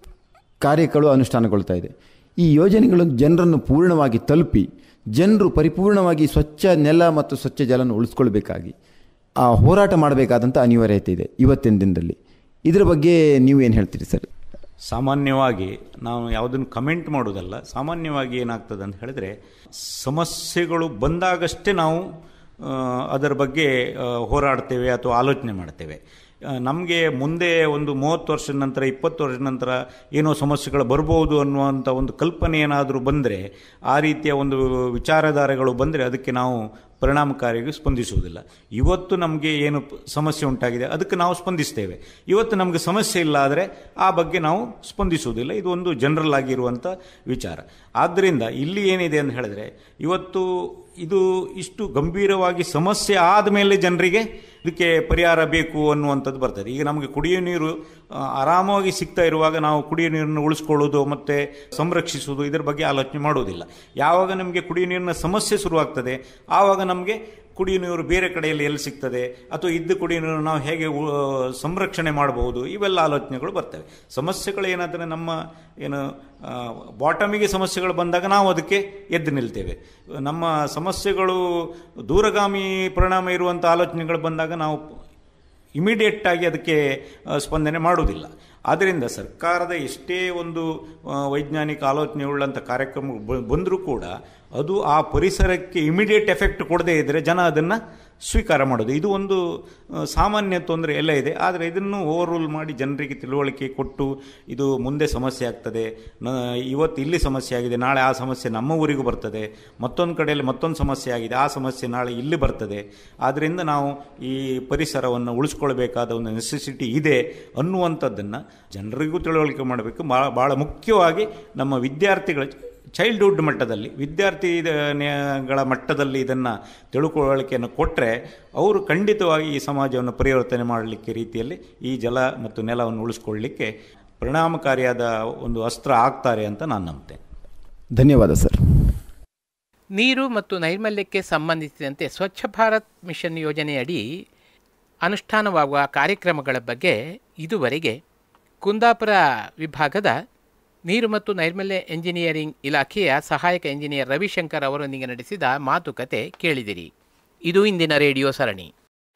ಕಾರ್ಯಗಳು ಅನುಷ್ಠಾನಗೊಳ್ತಾ ಇದೆ ಈ ಯೋಜನೆಗಳು ಜನರನ್ನು ಪೂರ್ಣವಾಗಿ ತಲುಪಿ ಜನರು ಪರಿಪೂರ್ಣವಾಗಿ ಸ್ವಚ್ಛ ನೆಲ ಮತ್ತು ಸ್ವಚ್ಛ ಜಲವನ್ನು ಉಳಿಸ್ಕೊಳ್ಬೇಕಾಗಿ ಆ ಹೋರಾಟ ಮಾಡಬೇಕಾದಂಥ ಅನಿವಾರ್ಯತೆ ಇದೆ ಇವತ್ತಿನ ದಿನದಲ್ಲಿ ಇದರ ಬಗ್ಗೆ ನೀವು ಏನು ಹೇಳ್ತೀರಿ ಸರ್ ಸಾಮಾನ್ಯವಾಗಿ ನಾವು ಯಾವುದನ್ನು ಕಮೆಂಟ್ ಮಾಡೋದಲ್ಲ ಸಾಮಾನ್ಯವಾಗಿ ಏನಾಗ್ತದೆ ಅಂತ ಹೇಳಿದ್ರೆ ಸಮಸ್ಯೆಗಳು ಬಂದಾಗಷ್ಟೇ ನಾವು ಆ, ಅದರ ಬಗ್ಗೆ ಆ, ಹೋರಾಡ್ತೇವೆ ಅಥವಾ ಆಲೋಚನೆ ಮಾಡ್ತೇವೆ ನಮಗೆ ಮುಂದೆ ಒಂದು ಮೂವತ್ತು ವರ್ಷದ ನಂತರ ಇಪ್ಪತ್ತು ವರ್ಷದ ನಂತರ ಏನೋ ಸಮಸ್ಯೆಗಳು ಬರ್ಬೋದು ಅನ್ನುವಂಥ ಒಂದು ಕಲ್ಪನೆ ಏನಾದರೂ ಬಂದರೆ ಆ ರೀತಿಯ ಒಂದು ವಿಚಾರಧಾರೆಗಳು ಬಂದರೆ ಅದಕ್ಕೆ ನಾವು ಪರಿಣಾಮಕಾರಿಯಾಗಿ ಸ್ಪಂದಿಸುವುದಿಲ್ಲ ಇವತ್ತು ನಮಗೆ ಏನು ಪ- ಸಮಸ್ಯೆ ಉಂಟಾಗಿದೆ ಅದಕ್ಕೆ ನಾವು ಸ್ಪಂದಿಸ್ತೇವೆ ಇವತ್ತು ನಮಗೆ ಸಮಸ್ಯೆ ಇಲ್ಲ ಆದರೆ ಆ ಬಗ್ಗೆ ನಾವು ಸ್ಪಂದಿಸುವುದಿಲ್ಲ ಇದು ಒಂದು ಜನರಲ್ ಆಗಿರುವಂಥ ವಿಚಾರ ಆದ್ದರಿಂದ ಇಲ್ಲಿ ಏನಿದೆ ಅಂತ ಹೇಳಿದ್ರೆ ಇವತ್ತು ಇದು ಇಷ್ಟು ಗಂಭೀರವಾಗಿ ಸಮಸ್ಯೆ ಆದಮೇಲೆ ಜನರಿಗೆ ಇದಕ್ಕೆ ಪರಿಹಾರ ಬೇಕು ಅನ್ನುವಂಥದ್ದು ಬರ್ತದೆ ಈಗ ನಮಗೆ ಕುಡಿಯೋ ನೀರು ಆ, ಆರಾಮವಾಗಿ ಸಿಗ್ತಾ ಇರುವಾಗ ನಾವು ಕುಡಿಯೋ ನೀರನ್ನು ಉಳಿಸ್ಕೊಳ್ಳೋದು ಮತ್ತು ಸಂರಕ್ಷಿಸುವುದು ಇದರ ಬಗ್ಗೆ ಆಲೋಚನೆ ಮಾಡುವುದಿಲ್ಲ ಯಾವಾಗ ನಮಗೆ ಕುಡಿಯೋ ನೀರಿನ ಸಮಸ್ಯೆ ಶುರುವಾಗ್ತದೆ ಆವಾಗ ನಮಗೆ ಕುಡಿಯೋ ನೀರು ಬೇರೆ ಕಡೆಯಲ್ಲಿ ಎಲ್ಲಿ ಸಿಗ್ತದೆ ಅಥವಾ ಇದ್ದ ಕುಡಿಯೋ ನೀರು ನಾವು ಹೇಗೆ ಉ- ಸಂರಕ್ಷಣೆ ಮಾಡಬಹುದು ಇವೆಲ್ಲ ಆಲೋಚನೆಗಳು ಬರ್ತವೆ ಸಮಸ್ಯೆಗಳು ಏನಾದರೆ ನಮ್ಮ ಏನು ಬಾಟಮಿಗೆ ಸಮಸ್ಯೆಗಳು ಬಂದಾಗ ನಾವು ಅದಕ್ಕೆ ಎದ್ದು ನಿಲ್ತೇವೆ ನಮ್ಮ ಸಮಸ್ಯೆಗಳು ದೂರಗಾಮಿ ಪರಿಣಾಮ ಇರುವಂಥ ಆಲೋಚನೆಗಳು ಬಂದಾಗ ನಾವು ಇಮಿಡಿಯೇಟ್ ಆಗಿ ಅದಕ್ಕೆ ಆ, ಸ್ಪಂದನೆ ಮಾಡುವುದಿಲ್ಲ ಆದ್ದರಿಂದ ಸರ್ಕಾರದ ಎಷ್ಟೇ ಒಂದು ಆ, ವೈಜ್ಞಾನಿಕ ಆಲೋಚನೆ ಉಳ್ಳಂಥ ಕಾರ್ಯಕ್ರಮ ಬಂದರೂ ಕೂಡ ಅದು ಆ ಪರಿಸರಕ್ಕೆ ಇಮಿಡಿಯೇಟ್ ಎಫೆಕ್ಟ್ ಕೊಡದೇ ಇದ್ದರೆ ಜನ ಅದನ್ನು ಸ್ವೀಕಾರ ಮಾಡೋದು ಇದು ಒಂದು ಆ, ಸಾಮಾನ್ಯ ತೊಂದರೆ ಎಲ್ಲ ಇದೆ ಆದರೆ ಇದನ್ನು ಓವರ್ ರೂಲ್ ಮಾಡಿ ಜನರಿಗೆ ತಿಳುವಳಿಕೆ ಕೊಟ್ಟು ಇದು ಮುಂದೆ ಸಮಸ್ಯೆ ಆಗ್ತದೆ ನ ಇವತ್ತು ಇಲ್ಲಿ ಸಮಸ್ಯೆ ಆಗಿದೆ ನಾಳೆ ಆ ಸಮಸ್ಯೆ ನಮ್ಮ ಊರಿಗೂ ಬರ್ತದೆ ಮತ್ತೊಂದು ಕಡೆಯಲ್ಲಿ ಮತ್ತೊಂದು ಸಮಸ್ಯೆ ಆಗಿದೆ ಆ ಸಮಸ್ಯೆ ನಾಳೆ ಇಲ್ಲಿ ಬರ್ತದೆ ಆದ್ದರಿಂದ ನಾವು ಈ ಪರಿಸರವನ್ನು ಉಳಿಸ್ಕೊಳ್ಬೇಕಾದ ಒಂದು ನೆಸೆಸಿಟಿ ಇದೆ ಅನ್ನುವಂಥದ್ದನ್ನು ಜನರಿಗೂ ತಿಳುವಳಿಕೆ ಮಾಡಬೇಕು ಭಾಳ ಭಾಳ ಮುಖ್ಯವಾಗಿ ನಮ್ಮ ವಿದ್ಯಾರ್ಥಿಗಳ ಚೈಲ್ಡ್ಹುಡ್ ಮಟ್ಟದಲ್ಲಿ ವಿದ್ಯಾರ್ಥಿಗಳ ಮಟ್ಟದಲ್ಲಿ ಇದನ್ನು ತಿಳುವಳಿಕೆಯನ್ನು ಕೊಟ್ಟರೆ ಅವರು ಖಂಡಿತವಾಗಿ ಈ ಸಮಾಜವನ್ನು ಪರಿವರ್ತನೆ ಮಾಡಲಿಕ್ಕೆ ರೀತಿಯಲ್ಲಿ ಈ ಜಲ ಮತ್ತು ನೆಲವನ್ನು ಉಳಿಸ್ಕೊಳ್ಳಿಕ್ಕೆ ಪರಿಣಾಮಕಾರಿಯಾದ ಒಂದು ಅಸ್ತ್ರ ಆಗ್ತಾರೆ ಅಂತ ನಾನು ನಂಬ್ತೇನೆ ಧನ್ಯವಾದ ಸರ್ ನೀರು ಮತ್ತು ನೈರ್ಮಲ್ಯಕ್ಕೆ ಸಂಬಂಧಿಸಿದಂತೆ ಸ್ವಚ್ಛ ಭಾರತ್ ಮಿಷನ್ ಯೋಜನೆಯಡಿ ಅನುಷ್ಠಾನವಾಗುವ ಕಾರ್ಯಕ್ರಮಗಳ ಬಗ್ಗೆ ಇದುವರೆಗೆ ಕುಂದಾಪುರ ವಿಭಾಗದ ನೀರು ಮತ್ತು ನೈರ್ಮಲ್ಯ ಎಂಜಿನಿಯರಿಂಗ್ ಇಲಾಖೆಯ ಸಹಾಯಕ ಇಂಜಿನಿಯರ್ ರವಿಶಂಕರ್ ಅವರೊಂದಿಗೆ ನಡೆಸಿದ ಮಾತುಕತೆ ಕೇಳಿದಿರಿ ಇದು ಇಂದಿನ ರೇಡಿಯೋ ಸರಣಿ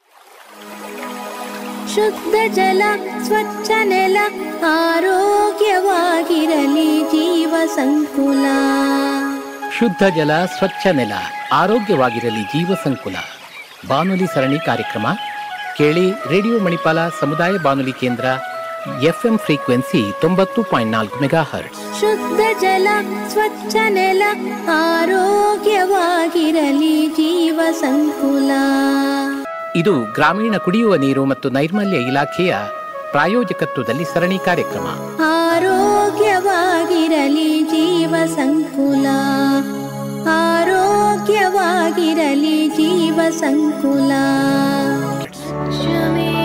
ಶುದ್ಧ ಜಲ ಸ್ವಚ್ಛ ನೆಲ ಆರೋಗ್ಯವಾಗಿರಲಿ ಜೀವ ಸಂಕುಲ ಶುದ್ಧ ಜಲ ಸ್ವಚ್ಛ ನೆಲ ಆರೋಗ್ಯವಾಗಿರಲಿ ಜೀವ ಸಂಕುಲ ಬಾನುಲಿ ಸರಣಿ ಕಾರ್ಯಕ್ರಮ ಕೇಳಿ ರೇಡಿಯೋ ಮಣಿಪಾಲ ಸಮುದಾಯ ಬಾನುಲಿ ಕೇಂದ್ರ ಎಫ್ಎಂ ಫ್ರೀಕ್ವೆನ್ಸಿ ತೊಂಬತ್ತು ಪಾಯಿಂಟ್ ನಾಲ್ಕು ಮೆಗಾ ಹರ್ಟ್ಸ್ ಶುದ್ಧ ಜಲ ಸ್ವಚ್ಛ ನೆಲ ಆರೋಗ್ಯವಾಗಿರಲಿ ಜೀವ ಸಂಕುಲ ಇದು ಗ್ರಾಮೀಣ ಕುಡಿಯುವ ನೀರು ಮತ್ತು ನೈರ್ಮಲ್ಯ ಇಲಾಖೆಯ ಪ್ರಾಯೋಜಕತ್ವದಲ್ಲಿ ಸರಣಿ ಕಾರ್ಯಕ್ರಮ ಆರೋಗ್ಯವಾಗಿರಲಿ ಜೀವ ಸಂಕುಲ ಆರೋಗ್ಯವಾಗಿರಲಿ ಜೀವ ಸಂಕುಲ ಶ್ರಮೇ